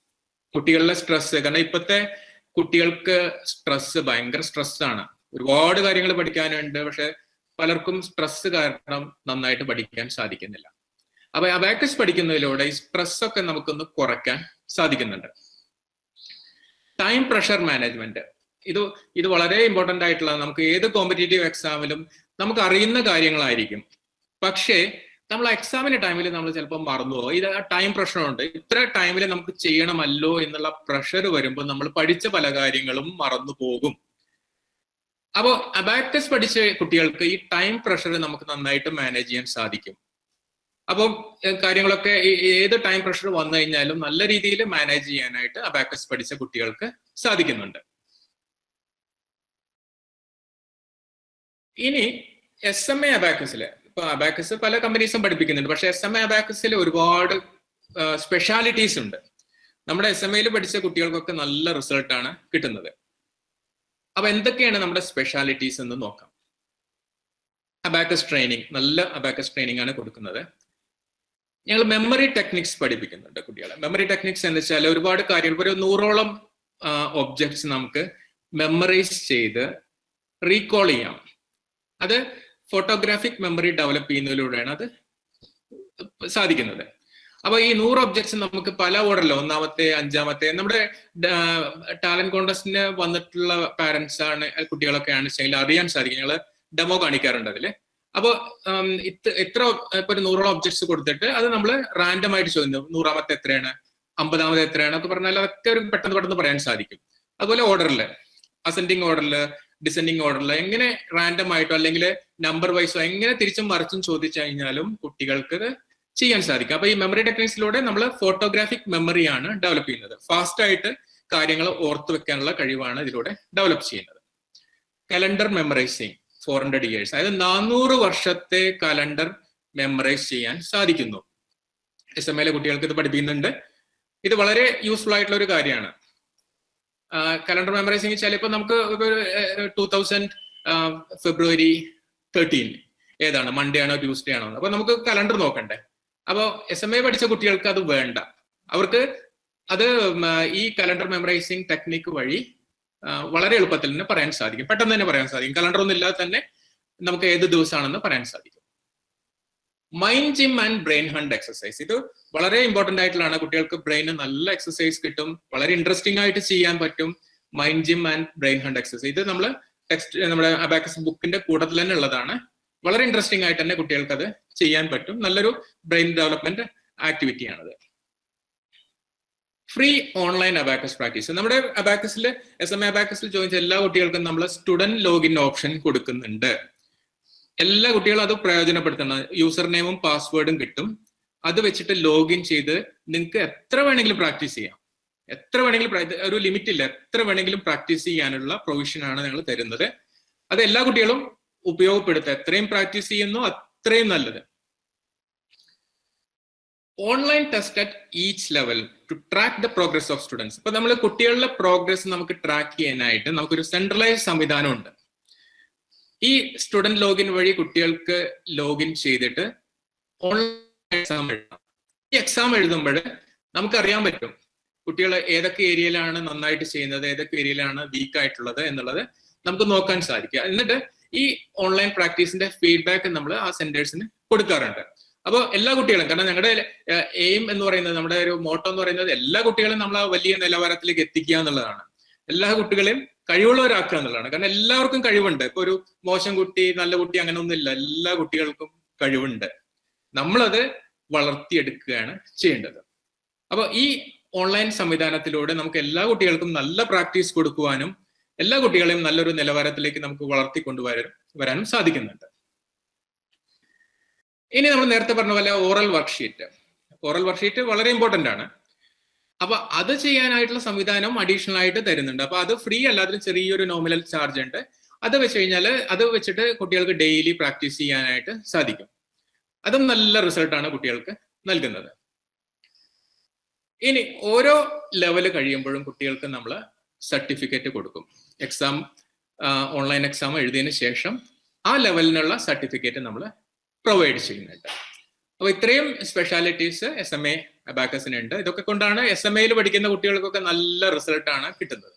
കുട്ടികളുടെ സ്ട്രെസ് കാരണം ഇപ്പോഴത്തെ കുട്ടികൾക്ക് സ്ട്രെസ് ഭയങ്കര സ്ട്രെസ് ആണ് ഒരുപാട് കാര്യങ്ങൾ പഠിക്കാനുണ്ട് പക്ഷെ പലർക്കും സ്ട്രെസ് കാരണം നന്നായിട്ട് പഠിക്കാൻ സാധിക്കുന്നില്ല അപ്പൊ അബാക്കസ് പഠിക്കുന്നതിലൂടെ ഈ സ്ട്രെസ് ഒക്കെ നമുക്കൊന്ന് കുറയ്ക്കാൻ സാധിക്കുന്നുണ്ട് ടൈം പ്രഷർ മാനേജ്മെന്റ് ഇത് ഇത് വളരെ ഇമ്പോർട്ടന്റ് ആയിട്ടുള്ള നമുക്ക് ഏത് കോമ്പറ്റേറ്റീവ് എക്സാമിലും നമുക്ക് അറിയുന്ന കാര്യങ്ങളായിരിക്കും പക്ഷേ നമ്മൾ എക്സാമിന്റെ ടൈമിൽ നമ്മൾ ചിലപ്പോൾ മറന്നു പോകും ഇത് ടൈം പ്രഷറുണ്ട് ഇത്ര ടൈമിൽ നമുക്ക് ചെയ്യണമല്ലോ എന്നുള്ള പ്രഷർ വരുമ്പോൾ നമ്മൾ പഠിച്ച പല കാര്യങ്ങളും മറന്നു പോകും അപ്പോൾ അബാക്കസ് പഠിച്ച കുട്ടികൾക്ക് ഈ ടൈം പ്രഷർ നമുക്ക് നന്നായിട്ട് മാനേജ് ചെയ്യാൻ സാധിക്കും അപ്പം ഏഹ് കാര്യങ്ങളൊക്കെ ഈ- ഏത് ടൈം പ്രഷർ വന്നു കഴിഞ്ഞാലും നല്ല രീതിയിൽ മാനേജ് ചെയ്യാനായിട്ട് അബാക്കസ് പഠിച്ച കുട്ടികൾക്ക് സാധിക്കുന്നുണ്ട് ഇനി എസ് എം എ അബാക്കസില് ഇപ്പൊ അബാക്കസ് പല കമ്പനീസും പഠിപ്പിക്കുന്നുണ്ട് പക്ഷെ എസ് എം എ അബാക്കസിൽ ഒരുപാട് സ്പെഷ്യാലിറ്റീസ് ഉണ്ട് നമ്മുടെ എസ് എം എയിൽ പഠിച്ച കുട്ടികൾക്കൊക്കെ നല്ല റിസൾട്ടാണ് കിട്ടുന്നത് അപ്പൊ എന്തൊക്കെയാണ് നമ്മുടെ സ്പെഷ്യാലിറ്റീസ് എന്ന് നോക്കാം അബാക്കസ് ട്രെയിനിങ് നല്ല അബാക്കസ് ട്രെയിനിങ് ആണ് കൊടുക്കുന്നത് ഞങ്ങൾ മെമ്മറി ടെക്നിക്സ് പഠിപ്പിക്കുന്നുണ്ട് കുട്ടികളെ മെമ്മറി ടെക്നിക്സ് എന്ന് വെച്ചാൽ ഒരുപാട് കാര്യങ്ങൾ ഒരു നൂറോളം ഒബ്ജക്ട്സ് നമുക്ക് മെമ്മറൈസ് ചെയ്ത് റീകോൾ ചെയ്യാം അത് ഫോട്ടോഗ്രാഫിക് മെമ്മറി ഡെവലപ്പ് ചെയ്യുന്നതിലൂടെയാണ് അത് സാധിക്കുന്നത് അപ്പൊ ഈ നൂറ് ഒബ്ജക്ട്സ് നമുക്ക് പല ഓർഡറിൽ ഒന്നാമത്തെ അഞ്ചാമത്തെ നമ്മുടെ ടാലന്റ് കോൺടെസ്റ്റിന് വന്നിട്ടുള്ള പാരന്റ്സ് ആണ് കുട്ടികളൊക്കെ ആണ് വെച്ചാൽ അറിയാൻ സാധിക്കും ഞങ്ങൾ ഡെമോ കാണിക്കാറുണ്ട് അതില് അപ്പോൾ എത്ര ഇപ്പൊ ഒരു നൂറോളം ഒബ്ജക്ട്സ് കൊടുത്തിട്ട് അത് നമ്മൾ റാൻഡം ആയിട്ട് ചോദിക്കുന്നു നൂറാമത്തെ എത്രയാണ് അമ്പതാമത് എത്രയാണ് ഒക്കെ പറഞ്ഞാൽ അതൊക്കെ ഒരു പെട്ടെന്ന് പെട്ടെന്ന് പറയാൻ സാധിക്കും അതുപോലെ ഓർഡറിൽ അസെൻഡിങ് ഓർഡറിൽ ഡിസെൻഡിങ് ഓർഡറിൽ എങ്ങനെ റാൻഡം ആയിട്ടോ അല്ലെങ്കിൽ നമ്പർ വൈസോ എങ്ങനെ തിരിച്ചും മറിച്ചും ചോദിച്ചു കഴിഞ്ഞാലും കുട്ടികൾക്ക് ഇത് ചെയ്യാൻ സാധിക്കും അപ്പൊ ഈ മെമ്മറി ടെക്നിക്സിലൂടെ നമ്മൾ ഫോട്ടോഗ്രാഫിക് മെമ്മറിയാണ് ഡെവലപ്പ് ചെയ്യുന്നത് ഫാസ്റ്റ് ആയിട്ട് കാര്യങ്ങൾ ഓർത്തു വെക്കാനുള്ള കഴിവാണ് ഇതിലൂടെ ഡെവലപ്പ് ചെയ്യുന്നത് calendar memorising four hundred years അതായത് നാനൂറ് വർഷത്തെ കലണ്ടർ മെമ്മറൈസ് ചെയ്യാൻ സാധിക്കുന്നു എസ് എം എയിലെ കുട്ടികൾക്ക് ഇത് പഠിപ്പിക്കുന്നുണ്ട് ഇത് വളരെ യൂസ്ഫുൾ ആയിട്ടുള്ള ഒരു കാര്യമാണ് കലണ്ടർ മെമ്മറൈസിങ് വെച്ചാൽ ഇപ്പൊ നമുക്ക് ടൂ തൗസൻഡ് ഫെബ്രുവരി തേർട്ടീൻ ഏതാണ് മൺഡേ ആണോ ട്യൂസ്ഡേ ആണോ അപ്പൊ നമുക്ക് കലണ്ടർ നോക്കണ്ടേ അപ്പോൾ എസ് എം എ പഠിച്ച കുട്ടികൾക്ക് അത് വേണ്ട അവർക്ക് അത് ഈ കലണ്ടർ മെമ്മറൈസിങ് ടെക്നിക്ക് വഴി വളരെ എളുപ്പത്തിൽ തന്നെ പറയാൻ സാധിക്കും പെട്ടെന്ന് തന്നെ പറയാൻ സാധിക്കും കലണ്ടർ ഒന്നും ഇല്ലാതെ തന്നെ നമുക്ക് ഏത് ദിവസമാണെന്ന് പറയാൻ സാധിക്കും mind gym and brain hunt exercise ഇത് വളരെ ഇമ്പോർട്ടന്റ് ആയിട്ടുള്ളതാണ് കുട്ടികൾക്ക് ബ്രെയിന് നല്ല എക്സസൈസ് കിട്ടും വളരെ ഇൻട്രസ്റ്റിംഗ് ആയിട്ട് ചെയ്യാൻ പറ്റും mind gym and brain hunt exercise ഇത് നമ്മൾ ടെക്സ്റ്റ് നമ്മുടെ അബാക്കസ് ബുക്കിന്റെ കൂട്ടത്തിൽ തന്നെ ഉള്ളതാണ് വളരെ ഇൻട്രസ്റ്റിംഗ് ആയിട്ട് തന്നെ കുട്ടികൾക്ക് അത് ചെയ്യാൻ പറ്റും നല്ലൊരു ബ്രെയിൻ ഡെവലപ്മെന്റ് ആക്ടിവിറ്റി ആണത് ഫ്രീ ഓൺലൈൻ അബാക്കസ് പ്രാക്ടീസ് നമ്മുടെ അബാക്കസിൽ എസ് എം എ അബാക്കസിൽ ചോദിച്ച എല്ലാ കുട്ടികൾക്കും നമ്മൾ സ്റ്റുഡന്റ് ലോഗിൻ ഓപ്ഷൻ കൊടുക്കുന്നുണ്ട് എല്ലാ കുട്ടികളും അത് പ്രയോജനപ്പെടുത്തണം യൂസർ നെയിമും പാസ്വേഡും കിട്ടും അത് വെച്ചിട്ട് ലോഗിൻ ചെയ്ത് നിങ്ങൾക്ക് എത്ര വേണമെങ്കിലും പ്രാക്ടീസ് ചെയ്യാം എത്ര വേണമെങ്കിലും ഒരു ലിമിറ്റ് ഇല്ല എത്ര വേണമെങ്കിലും പ്രാക്ടീസ് ചെയ്യാനുള്ള പ്രൊവിഷൻ ആണ് ഞങ്ങൾ തരുന്നത് അത് എല്ലാ കുട്ടികളും ഉപയോഗപ്പെടുത്തുക എത്രയും പ്രാക്ടീസ് ചെയ്യുന്നു അത്രയും നല്ലത് online test at each level to track the progress of students ഇപ്പൊ നമ്മൾ കുട്ടികളുടെ പ്രോഗ്രസ് നമുക്ക് ട്രാക്ക് ചെയ്യാനായിട്ട് നമുക്കൊരു സെൻട്രലൈസ് സംവിധാനമുണ്ട് ഈ സ്റ്റുഡന്റ് ലോഗിൻ വഴി കുട്ടികൾക്ക് ലോഗിൻ ചെയ്തിട്ട് ഓൺലൈൻ എക്സാം എഴുതാം ഈ എക്സാം എഴുതുമ്പോൾ നമുക്കറിയാൻ പറ്റും കുട്ടികൾ ഏതൊക്കെ ഏരിയയിലാണ് നന്നായിട്ട് ചെയ്യുന്നത് ഏതൊക്കെ ഏരിയയിലാണ് വീക്ക് ആയിട്ടുള്ളത് എന്നുള്ളത് നമുക്ക് നോക്കാൻ സാധിക്കുക എന്നിട്ട് ഈ ഓൺലൈൻ പ്രാക്ടീസിന്റെ ഫീഡ്ബാക്ക് നമ്മൾ ആ സെന്റേഴ്സിന് കൊടുക്കാറുണ്ട് അപ്പോൾ എല്ലാ കുട്ടികളും കാരണം ഞങ്ങളുടെ എയിം എന്ന് പറയുന്നത് നമ്മുടെ ഒരു മോട്ടോ എന്ന് പറയുന്നത് എല്ലാ കുട്ടികളും നമ്മൾ ആ വലിയ നിലവാരത്തിലേക്ക് എത്തിക്കുക എന്നുള്ളതാണ് എല്ലാ കുട്ടികളെയും കഴിവുള്ളവരാക്കുക എന്നുള്ളതാണ് കാരണം എല്ലാവർക്കും കഴിവുണ്ട് ഇപ്പൊ ഒരു മോശം കുട്ടി നല്ല കുട്ടി അങ്ങനെ ഒന്നുമില്ല എല്ലാ കുട്ടികൾക്കും കഴിവുണ്ട് നമ്മളത് വളർത്തിയെടുക്കുകയാണ് ചെയ്യേണ്ടത് അപ്പൊ ഈ ഓൺലൈൻ സംവിധാനത്തിലൂടെ നമുക്ക് എല്ലാ കുട്ടികൾക്കും നല്ല പ്രാക്ടീസ് കൊടുക്കുവാനും എല്ലാ കുട്ടികളെയും നല്ലൊരു നിലവാരത്തിലേക്ക് നമുക്ക് വളർത്തിക്കൊണ്ടുവരാനും വരാനും സാധിക്കുന്നുണ്ട് ഇനി നമ്മൾ നേരത്തെ പറഞ്ഞ പോലെ ഓറൽ വർക്ക്ഷീറ്റ് ഓറൽ വർക്ക്ഷീറ്റ് വളരെ ഇമ്പോർട്ടന്റ് ആണ് അപ്പൊ അത് ചെയ്യാനായിട്ടുള്ള സംവിധാനം അഡീഷണൽ ആയിട്ട് തരുന്നുണ്ട് അപ്പൊ അത് ഫ്രീ അല്ലാതെ ചെറിയൊരു നോമിനൽ ചാർജ് ഉണ്ട് അത് വെച്ച് കഴിഞ്ഞാൽ അത് വെച്ചിട്ട് കുട്ടികൾക്ക് ഡെയിലി പ്രാക്ടീസ് ചെയ്യാനായിട്ട് സാധിക്കും അതും നല്ല റിസൾട്ടാണ് കുട്ടികൾക്ക് നൽകുന്നത് ഇനി ഓരോ ലെവല് കഴിയുമ്പോഴും കുട്ടികൾക്ക് നമ്മൾ സർട്ടിഫിക്കറ്റ് കൊടുക്കും എക്സാം ഓൺലൈൻ എക്സാം എഴുതിയതിന് ശേഷം ആ ലെവലിനുള്ള സർട്ടിഫിക്കറ്റ് നമ്മൾ പ്രൊവൈഡ് ചെയ്യുന്നുണ്ട് അപ്പൊ ഇത്രയും സ്പെഷ്യാലിറ്റീസ് എസ് എം എ അബാക്കസിനുണ്ട് ഇതൊക്കെ കൊണ്ടാണ് എസ് എം എയിൽ പഠിക്കുന്ന കുട്ടികൾക്കൊക്കെ നല്ല റിസൾട്ടാണ് കിട്ടുന്നത്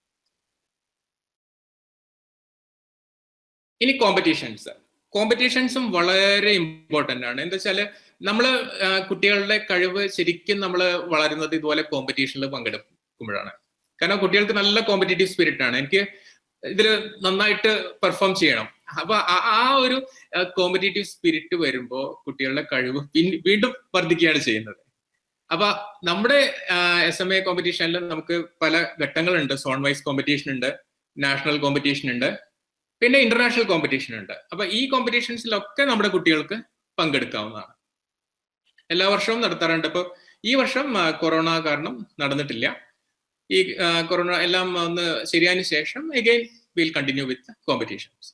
ഇനി കോമ്പറ്റീഷൻസ് കോമ്പറ്റീഷൻസും വളരെ ഇമ്പോർട്ടന്റ് ആണ് എന്താ വെച്ചാല് നമ്മൾ കുട്ടികളുടെ കഴിവ് ശരിക്കും നമ്മൾ വളരുന്നത് ഇതുപോലെ കോമ്പറ്റീഷനിൽ പങ്കെടുക്കുമ്പോഴാണ് കാരണം കുട്ടികൾക്ക് നല്ല കോമ്പറ്റേറ്റീവ് സ്പിരിറ്റ് ആണ് എനിക്ക് ഇതിൽ നന്നായിട്ട് പെർഫോം ചെയ്യണം അപ്പൊ ആ- ആ ഒരു കോമ്പറ്റേറ്റീവ് സ്പിരിറ്റ് വരുമ്പോ കുട്ടികളുടെ കഴിവ് പിൻ- വീണ്ടും വർദ്ധിക്കുകയാണ് ചെയ്യുന്നത് അപ്പൊ നമ്മുടെ എസ് എം എ കോമ്പറ്റീഷനിൽ നമുക്ക് പല ഘട്ടങ്ങളുണ്ട് സോൺ വൈസ് കോമ്പറ്റീഷൻ ഉണ്ട് നാഷണൽ കോമ്പറ്റീഷൻ ഉണ്ട് പിന്നെ ഇന്റർനാഷണൽ കോമ്പറ്റീഷൻ ഉണ്ട് അപ്പൊ ഈ കോമ്പറ്റീഷൻസിലൊക്കെ നമ്മുടെ കുട്ടികൾക്ക് പങ്കെടുക്കാവുന്നതാണ് എല്ലാ വർഷവും നടത്താറുണ്ട് ഇപ്പൊ ഈ വർഷം ആ, കൊറോണ കാരണം നടന്നിട്ടില്ല ഈ ആ, കൊറോണ എല്ലാം ഒന്ന് ശരിയായതിനു ശേഷം again will continue with competitions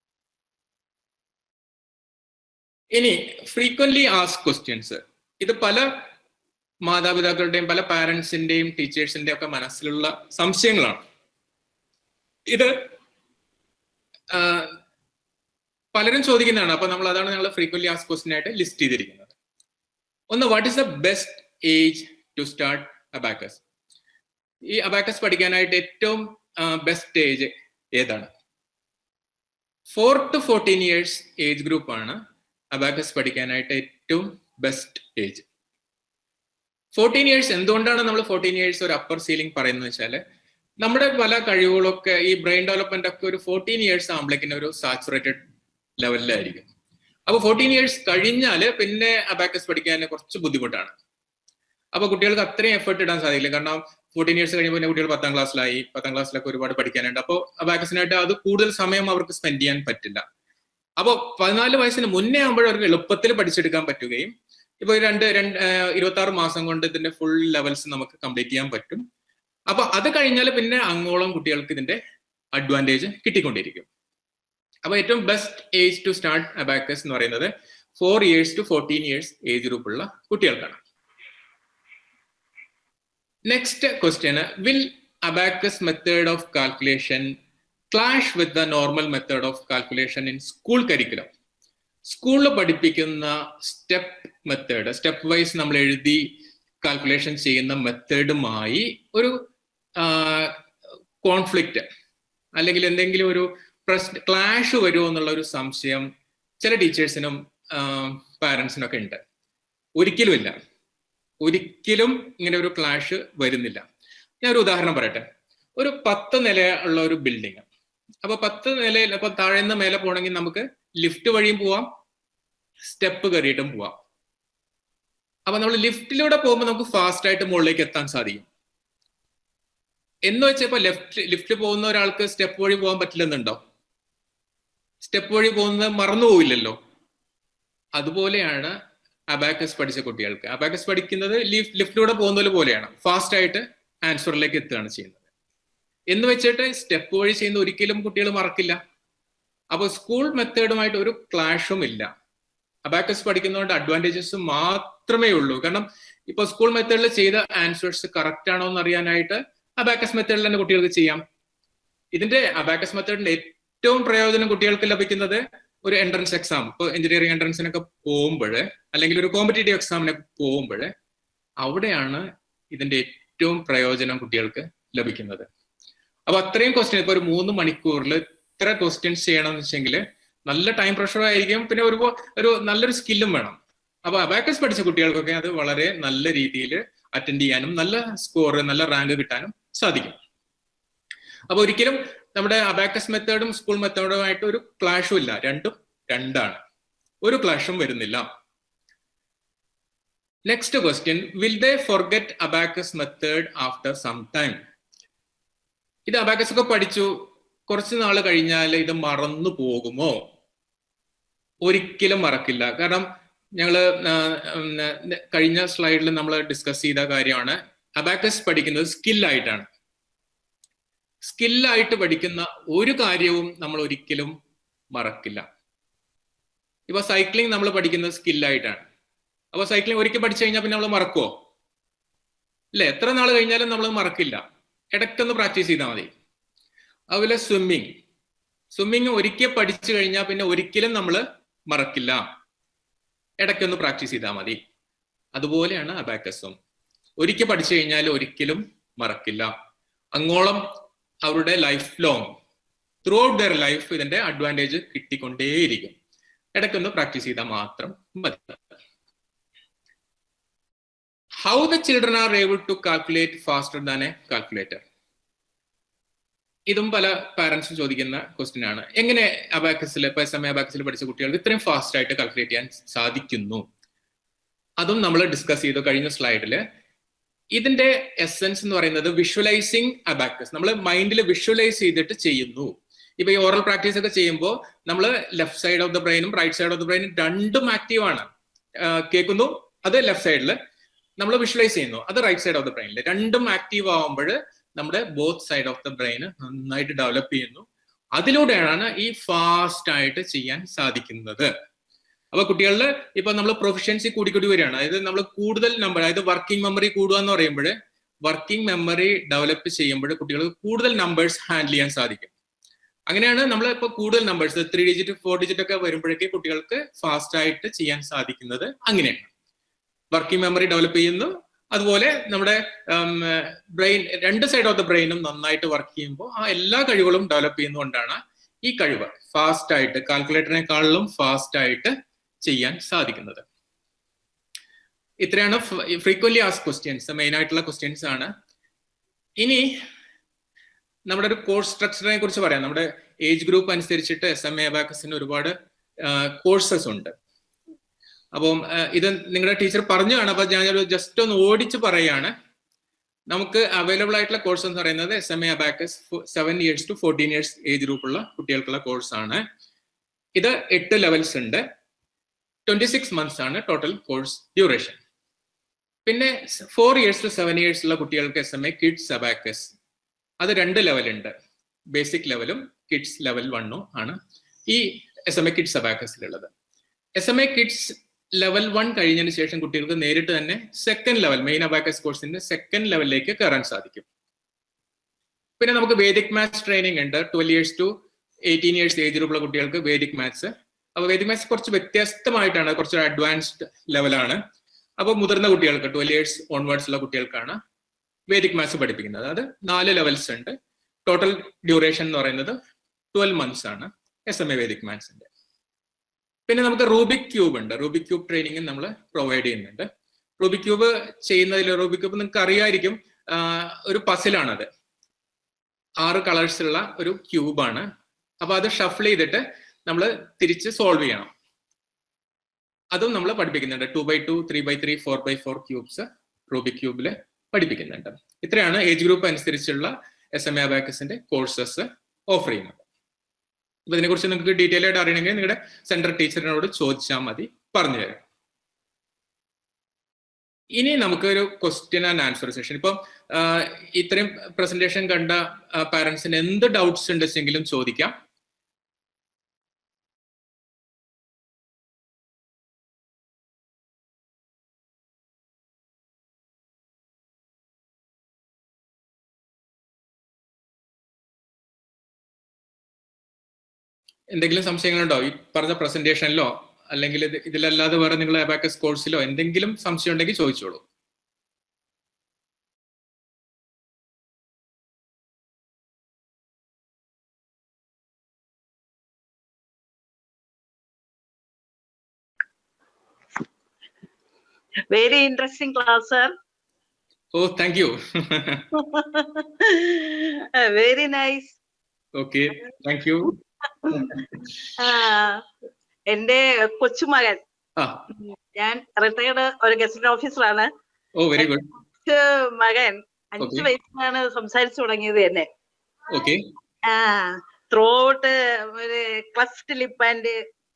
ഇനി ഫ്രീക്വന്റ്ലി ആസ്ക് ക്വസ്റ്റ്യൻസ് ഇത് പല മാതാപിതാക്കളുടെയും പല പാരന്റ്സിന്റെയും ടീച്ചേഴ്സിന്റെയും ഒക്കെ മനസ്സിലുള്ള സംശയങ്ങളാണ് ഇത് ആ, പലരും ചോദിക്കുന്നതാണ് അപ്പൊ നമ്മൾ അതാണ് ഞങ്ങൾ ഫ്രീക്വന്റ്ലി ആസ്ക് ക്വസ്റ്റ്യൻ ആയിട്ട് ലിസ്റ്റ് ചെയ്തിരിക്കുന്നത് ഒന്ന് what is the best age to start abacus ഈ അബാക്കസ് പഠിക്കാനായിട്ട് ഏറ്റവും ബെസ്റ്റ് ഏജ് ഏതാണ് four to fourteen years age group ആണ് അബാക്കസ് പഠിക്കാനായിട്ട് ഏറ്റവും ബെസ്റ്റ് ഏജ് ഫോർട്ടീൻ ഇയേഴ്സ് എന്തുകൊണ്ടാണ് നമ്മൾ ഫോർട്ടീൻ ഇയേഴ്സ് ഒരു അപ്പർ സീലിംഗ് പറയുന്നത് വെച്ചാല് നമ്മുടെ പല കഴിവുകളൊക്കെ ഈ ബ്രെയിൻ ഡെവലപ്മെന്റ് ഒക്കെ ഒരു ഫോർട്ടീൻ ഇയേഴ്സ് ആകുമ്പോഴേക്കിന് ഒരു സാച്ചുറേറ്റഡ് ലെവലിലായിരിക്കും അപ്പൊ ഫോർട്ടീൻ ഇയേഴ്സ് കഴിഞ്ഞാല് പിന്നെ അബാക്കസ് പഠിക്കാൻ കുറച്ച് ബുദ്ധിമുട്ടാണ് അപ്പൊ കുട്ടികൾക്ക് അത്രയും എഫേർട്ട് ഇടാൻ സാധിക്കില്ല കാരണം ഫോർട്ടീൻ ഇയേഴ്സ് കഴിയുമ്പോൾ പിന്നെ കുട്ടികൾ പത്താം ക്ലാസ്സിലായി പത്താം ക്ലാസ്സിലൊക്കെ ഒരുപാട് പഠിക്കാനുണ്ട് അപ്പോൾ അബാക്കസിനായിട്ട് അത് കൂടുതൽ സമയം അവർക്ക് സ്പെൻഡ് ചെയ്യാൻ പറ്റില്ല അപ്പോൾ പതിനാല് വയസ്സിന് മുന്നേ ആകുമ്പോൾ അവർക്ക് എളുപ്പത്തിൽ പഠിച്ചെടുക്കാൻ പറ്റുകയും ഇപ്പൊ ഈ രണ്ട് രണ്ട് ഇരുപത്തി ആറ് മാസം കൊണ്ട് ഇതിന്റെ ഫുൾ ലെവൽസ് നമുക്ക് കംപ്ലീറ്റ് ചെയ്യാൻ പറ്റും അപ്പൊ അത് കഴിഞ്ഞാൽ പിന്നെ അങ്ങോളം കുട്ടികൾക്ക് ഇതിന്റെ അഡ്വാൻറ്റേജ് കിട്ടിക്കൊണ്ടിരിക്കും അപ്പൊ ഏറ്റവും best age to start abacus എന്ന് പറയുന്നത് four years to fourteen years age ഗ്രൂപ്പുള്ള കുട്ടികൾക്കാണ് next question will abacus method of calculation clash with the normal method of calculation in school curriculum സ്കൂളിൽ പഠിപ്പിക്കുന്ന സ്റ്റെപ്പ് മെത്തേഡ് സ്റ്റെപ്പ് വൈസ് നമ്മൾ എഴുതി calculation ചെയ്യുന്ന മെത്തേഡുമായി ഒരു കോൺഫ്ലിക്റ്റ് അല്ലെങ്കിൽ എന്തെങ്കിലും ഒരു പ്രസ് ക്ലാഷ് വരുമോ എന്നുള്ള ഒരു സംശയം ചില ടീച്ചേഴ്സിനും പാരൻസിനും ഒക്കെ ഉണ്ട് ഒരിക്കലും ഇല്ല ഒരിക്കലും ഇങ്ങനെ ഒരു ക്ലാഷ് വരുന്നില്ല ഞാൻ ഒരു ഉദാഹരണം പറയട്ടെ ഒരു പത്ത് നില ഉള്ള ഒരു ബിൽഡിംഗ് അപ്പൊ പത്ത് നിലയിൽ അപ്പൊ താഴെ നിന്ന് മേലെ പോകണമെങ്കിൽ നമുക്ക് ലിഫ്റ്റ് വഴിയും പോവാം സ്റ്റെപ്പ് കയറിയിട്ടും പോവാം അപ്പൊ നമ്മൾ ലിഫ്റ്റിലൂടെ പോകുമ്പോൾ നമുക്ക് ഫാസ്റ്റ് ആയിട്ട് മുകളിലേക്ക് എത്താൻ സാധിക്കും എന്ന് വെച്ചപ്പോ ലെഫ്റ്റ് ലിഫ്റ്റ് പോകുന്ന ഒരാൾക്ക് സ്റ്റെപ്പ് വഴി പോകാൻ പറ്റില്ലെന്നുണ്ടോ സ്റ്റെപ്പ് വഴി പോകുന്നത് മറന്നു പോവില്ലല്ലോ അതുപോലെയാണ് അബാക്കസ് പഠിച്ച കുട്ടികൾക്ക് അബാക്കസ് പഠിക്കുന്നത് ലിഫ്റ്റിലൂടെ പോകുന്നത് പോലെയാണ് ഫാസ്റ്റ് ആയിട്ട് ആൻസറിലേക്ക് എത്തുകയാണ് ചെയ്യുന്നത് എന്ന് വെച്ചിട്ട് സ്റ്റെപ്പ് വഴി ചെയ്യുന്ന ഒരിക്കലും കുട്ടികൾ മറക്കില്ല അപ്പൊ സ്കൂൾ മെത്തേഡുമായിട്ട് ഒരു ക്ലാഷും ഇല്ല അബാക്കസ് പഠിക്കുന്നതുകൊണ്ട് അഡ്വാൻറ്റേജസ് മാത്രമേ ഉള്ളൂ കാരണം ഇപ്പൊ സ്കൂൾ മെത്തേഡിൽ ചെയ്ത ആൻസേഴ്സ് കറക്റ്റ് ആണോ എന്ന് അറിയാനായിട്ട് അബാക്കസ് മെത്തേഡിൽ തന്നെ കുട്ടികൾക്ക് ചെയ്യാം ഇതിന്റെ അബാക്കസ് മെത്തേഡിന്റെ ഏറ്റവും പ്രയോജനം കുട്ടികൾക്ക് ലഭിക്കുന്നത് ഒരു എൻട്രൻസ് എക്സാം ഇപ്പൊ എഞ്ചിനീയറിംഗ് എൻട്രൻസിനൊക്കെ പോകുമ്പോൾ അല്ലെങ്കിൽ ഒരു കോമ്പറ്റേറ്റീവ് എക്സാമിനൊക്കെ പോകുമ്പോൾ അവിടെയാണ് ഇതിന്റെ ഏറ്റവും പ്രയോജനം കുട്ടികൾക്ക് ലഭിക്കുന്നത് അപ്പൊ അത്രയും ക്വസ്റ്റ്യൻ ഇപ്പൊ ഒരു മൂന്ന് മണിക്കൂറിൽ ഇത്ര ക്വസ്റ്റ്യൻസ് ചെയ്യണം എന്ന് വെച്ചെങ്കിൽ നല്ല ടൈം പ്രഷർ ആയിരിക്കും പിന്നെ ഒരു ഒരു നല്ലൊരു സ്കില്ലും വേണം അപ്പൊ അബാക്കസ് പഠിച്ച കുട്ടികൾക്കൊക്കെ അത് വളരെ നല്ല രീതിയിൽ അറ്റൻഡ് ചെയ്യാനും നല്ല സ്കോർ നല്ല റാങ്ക് കിട്ടാനും സാധിക്കും അപ്പൊ ഒരിക്കലും നമ്മുടെ അബാക്കസ് മെത്തേഡും സ്കൂൾ മെത്തേഡുമായിട്ട് ഒരു ക്ലാഷും ഇല്ല രണ്ടും രണ്ടാണ് ഒരു ക്ലാഷും വരുന്നില്ല next question will they forget abacus method after some time ഇത് അബാക്കസ് ഒക്കെ പഠിച്ചു കുറച്ച് നാൾ കഴിഞ്ഞാൽ ഇത് മറന്നു പോകുമോ ഒരിക്കലും മറക്കില്ല കാരണം ഞങ്ങൾ കഴിഞ്ഞ സ്ലൈഡിൽ നമ്മൾ ഡിസ്കസ് ചെയ്ത കാര്യമാണ് അബാക്കസ് പഠിക്കുന്നത് സ്കില്ലായിട്ടാണ് സ്കില്ലായിട്ട് പഠിക്കുന്ന ഒരു കാര്യവും നമ്മൾ ഒരിക്കലും മറക്കില്ല ഇപ്പൊ സൈക്ലിംഗ് നമ്മൾ പഠിക്കുന്നത് സ്കില്ലായിട്ടാണ് അപ്പൊ സൈക്ലിംഗ് ഒരിക്കൽ പഠിച്ചു കഴിഞ്ഞാൽ പിന്നെ നമ്മൾ മറക്കുമോ ഇല്ല എത്ര നാൾ കഴിഞ്ഞാലും നമ്മൾ മറക്കില്ല ഇടയ്ക്കൊന്ന് പ്രാക്ടീസ് ചെയ്താൽ മതി അതുപോലെ സ്വിമ്മിങ് സ്വിമ്മിങ് ഒരിക്കൽ പഠിച്ചു കഴിഞ്ഞാൽ പിന്നെ ഒരിക്കലും നമ്മൾ മറക്കില്ല ഇടയ്ക്കൊന്ന് പ്രാക്ടീസ് ചെയ്താൽ മതി അതുപോലെയാണ് അബാക്കസും ഒരിക്കൽ പഠിച്ചു കഴിഞ്ഞാൽ ഒരിക്കലും മറക്കില്ല അങ്ങോളം അവരുടെ life long throughout their life ഇതിന്റെ അഡ്വാൻറ്റേജ് കിട്ടിക്കൊണ്ടേയിരിക്കും ഇടയ്ക്കൊന്ന് പ്രാക്ടീസ് ചെയ്താൽ മാത്രം മതി how the children are able to calculate faster than a calculator ഇതും പല പാരന്റ്സും ചോദിക്കുന്ന ക്വസ്റ്റ്യൻ ആണ് എങ്ങനെ അബാക്കസിൽ ഇപ്പൊ എസ് എം എ അബാക്കസിൽ പഠിച്ച കുട്ടികൾക്ക് ഇത്രയും ഫാസ്റ്റ് ആയിട്ട് കാൽക്കുലേറ്റ് ചെയ്യാൻ സാധിക്കുന്നു അതും നമ്മൾ ഡിസ്കസ് ചെയ്തു കഴിഞ്ഞ സ്ലൈഡില് ഇതിന്റെ എസെൻസ് എന്ന് പറയുന്നത് വിഷ്വലൈസിങ് അബാക്കസ് നമ്മൾ മൈൻഡിൽ വിഷ്വലൈസ് ചെയ്തിട്ട് ചെയ്യുന്നു ഇപ്പൊ ഈ ഓറൽ പ്രാക്ടീസ് ഒക്കെ ചെയ്യുമ്പോൾ നമ്മൾ ലെഫ്റ്റ് സൈഡ് ഓഫ് ദ ബ്രെയിനും റൈറ്റ് സൈഡ് ഓഫ് ദ ബ്രെയിനും രണ്ടും ആക്റ്റീവ് ആണ് കേൾക്കുന്നു അത് ലെഫ്റ്റ് സൈഡിൽ നമ്മൾ വിഷ്വലൈസ് ചെയ്യുന്നു അത് റൈറ്റ് സൈഡ് ഓഫ് ദ ബ്രെയിനിൽ രണ്ടും ആക്റ്റീവ് ആവുമ്പോൾ നമ്മുടെ both side of the brain നന്നായിട്ട് ഡെവലപ്പ് ചെയ്യുന്നു അതിലൂടെയാണ് ഈ ഫാസ്റ്റ് ആയിട്ട് ചെയ്യാൻ സാധിക്കുന്നത് അപ്പൊ കുട്ടികളിൽ ഇപ്പൊ നമ്മൾ പ്രൊഫഷൻസി കൂടിക്കൂടി വരികയാണ് അതായത് നമ്മൾ കൂടുതൽ നമ്പർ അതായത് വർക്കിംഗ് മെമ്മറി കൂടുക എന്ന് പറയുമ്പോൾ വർക്കിംഗ് മെമ്മറി ഡെവലപ്പ് ചെയ്യുമ്പോൾ കുട്ടികൾക്ക് കൂടുതൽ നമ്പേഴ്സ് ഹാൻഡിൽ ചെയ്യാൻ സാധിക്കും അങ്ങനെയാണ് നമ്മൾ ഇപ്പൊ കൂടുതൽ numbers three digit four digit ഒക്കെ വരുമ്പോഴേക്ക് കുട്ടികൾക്ക് ഫാസ്റ്റ് ആയിട്ട് ചെയ്യാൻ സാധിക്കുന്നത് അങ്ങനെയാണ് വർക്കിംഗ് മെമ്മറി ഡെവലപ്പ് ചെയ്യുന്നു അതുപോലെ നമ്മുടെ ബ്രെയിൻ രണ്ട് സൈഡ് ഓഫ് ദ ബ്രെയിനും നന്നായിട്ട് വർക്ക് ചെയ്യുമ്പോൾ ആ എല്ലാ കഴിവുകളും ഡെവലപ്പ് ചെയ്യുന്നതുകൊണ്ടാണ് ഈ കഴിവ് ഫാസ്റ്റ് ആയിട്ട് കാൽക്കുലേറ്ററിനെക്കാളിലും ഫാസ്റ്റ് ആയിട്ട് ചെയ്യാൻ സാധിക്കുന്നത് ഇത്രയാണ് ഫ്രീക്വൻലി ആസ് ക്വസ്റ്റ്യൻസ് മെയിൻ ആയിട്ടുള്ള ക്വസ്റ്റ്യൻസ് ആണ് ഇനി നമ്മുടെ ഒരു കോഴ്സ് സ്ട്രക്ചറിനെ കുറിച്ച് പറയാം നമ്മുടെ ഏജ് ഗ്രൂപ്പ് അനുസരിച്ചിട്ട് എസ് എം എ ബാക്കസിന് ഒരുപാട് കോഴ്സസ് ഉണ്ട് അപ്പം ഇത് നിങ്ങളുടെ ടീച്ചർ പറഞ്ഞാണ് അപ്പൊ ഞാനൊരു ജസ്റ്റ് ഒന്ന് ഓടിച്ച് പറയാണ് നമുക്ക് അവൈലബിൾ ആയിട്ടുള്ള കോഴ്സ് എന്ന് പറയുന്നത് S M A abacus seven years to fourteen years age ഗ്രൂപ്പുള്ള കുട്ടികൾക്കുള്ള കോഴ്സാണ് ഇത് എട്ട് ലെവൽസ് ഉണ്ട് ട്വന്റി സിക്സ് മന്ത്സ് ആണ് ടോട്ടൽ കോഴ്സ് ഡ്യൂറേഷൻ പിന്നെ four years to seven years ഉള്ള കുട്ടികൾക്ക് S M A kids abacus അത് രണ്ട് ലെവലുണ്ട് ബേസിക് ലെവലും കിഡ്സ് ലെവൽ വണ്ണും ആണ് ഈ എസ് എം എ കിഡ്സ് അബാക്കസിലുള്ളത് S M A kids level one കഴിഞ്ഞതിന് ശേഷം കുട്ടികൾക്ക് നേരിട്ട് തന്നെ സെക്കൻഡ് ലെവൽ മെയിൻ അബാക്കസ് കോഴ്സിന്റെ സെക്കൻഡ് ലെവലിലേക്ക് കയറാൻ സാധിക്കും പിന്നെ നമുക്ക് വേദിക് മാത്സ് ട്രെയിനിങ് ഉണ്ട് twelve years to eighteen years age ഗ്രൂപ്പുള്ള കുട്ടികൾക്ക് വേദിക് മാത്സ് അപ്പൊ വേദിക് മാത്സ് കുറച്ച് വ്യത്യസ്തമായിട്ടാണ് കുറച്ച് അഡ്വാൻസ്ഡ് ലെവലാണ് അപ്പോൾ മുതിർന്ന കുട്ടികൾക്ക് ട്വൽവ് ഇയേഴ്സ് ഓൺവേർഡ്സ് ഉള്ള കുട്ടികൾക്കാണ് വേദിക് മാത്സ് പഠിപ്പിക്കുന്നത് അത് നാല് ലെവൽസ് ഉണ്ട് ടോട്ടൽ ഡ്യൂറേഷൻ എന്ന് പറയുന്നത് ട്വൽവ് മന്ത്സ് ആണ് എസ് എം എ വേദിക് മാത്സിന്റെ പിന്നെ നമുക്ക് റൂബിക് ക്യൂബ് ഉണ്ട് റൂബിക് ക്യൂബ് ട്രെയിനിങ് നമ്മൾ പ്രൊവൈഡ് ചെയ്യുന്നുണ്ട് റൂബിക് ക്യൂബ് ചെയ്യുന്നതിൽ റൂബിക് ക്യൂബ് നിങ്ങൾക്ക് അറിയായിരിക്കും ഒരു പസിലാണത് ആറ് കളേഴ്സ് ഉള്ള ഒരു ക്യൂബാണ് അപ്പൊ അത് ഷഫിൾ ചെയ്തിട്ട് നമ്മൾ തിരിച്ച് സോൾവ് ചെയ്യണം അതും നമ്മൾ പഠിപ്പിക്കുന്നുണ്ട് two by two three by three four by four cubes Rubik ക്യൂബിൽ പഠിപ്പിക്കുന്നുണ്ട് ഇത്രയാണ് ഏജ് ഗ്രൂപ്പ് അനുസരിച്ചുള്ള എസ് എം എ അബാക്കസിന്റെ കോഴ്സസ് ഓഫർ ചെയ്യുന്നത് അപ്പൊ ഇതിനെക്കുറിച്ച് നിങ്ങൾക്ക് ഡീറ്റെയിൽ ആയിട്ട് അറിയണമെങ്കിൽ നിങ്ങളുടെ സെന്റർ ടീച്ചറിനോട് ചോദിച്ചാൽ മതി പറഞ്ഞു തരാം ഇനി നമുക്കൊരു ക്വസ്റ്റ്യൻ ആൻഡ് ആൻസർ സെഷൻ ഇപ്പം ഇത്രയും പ്രസന്റേഷൻ കണ്ട പാരന്റ്സിന് എന്ത് ഡൗട്ട്സ് ഉണ്ടെങ്കിലും ചോദിക്കാം എന്തെങ്കിലും സംശയങ്ങളുണ്ടോ ഈ പറഞ്ഞ പ്രസന്റേഷനിലോ അല്ലെങ്കിൽ ഇത് ഇതിലല്ലാതെ വേറെ നിങ്ങൾ അബാക്കസ് കോഴ്സിലോ എന്തെങ്കിലും സംശയം ഉണ്ടെങ്കിൽ ചോദിച്ചോളൂ
Very interesting class, sir.
ഓ thank you
Uh, Very nice.
Okay thank you
Ah, എന്റെ കൊച്ചുമകൻ
ആ
ഞാൻ റിട്ടയർഡ് ഒരു ഗസറ്റ് ഓഫീസറാണ്
ഓ വെരി ഗുഡ്
കൊച്ചു മകൻ അഞ്ചു
Okay.
വയസ്സിലാണ് സംസാരിച്ചു തുടങ്ങിയത് തന്നെ
ഓക്കെ
ആ ത്രൂ ഔട്ട് ഒരു ക്ലസ്റ്റ് ലിപ്പ് ആൻഡ്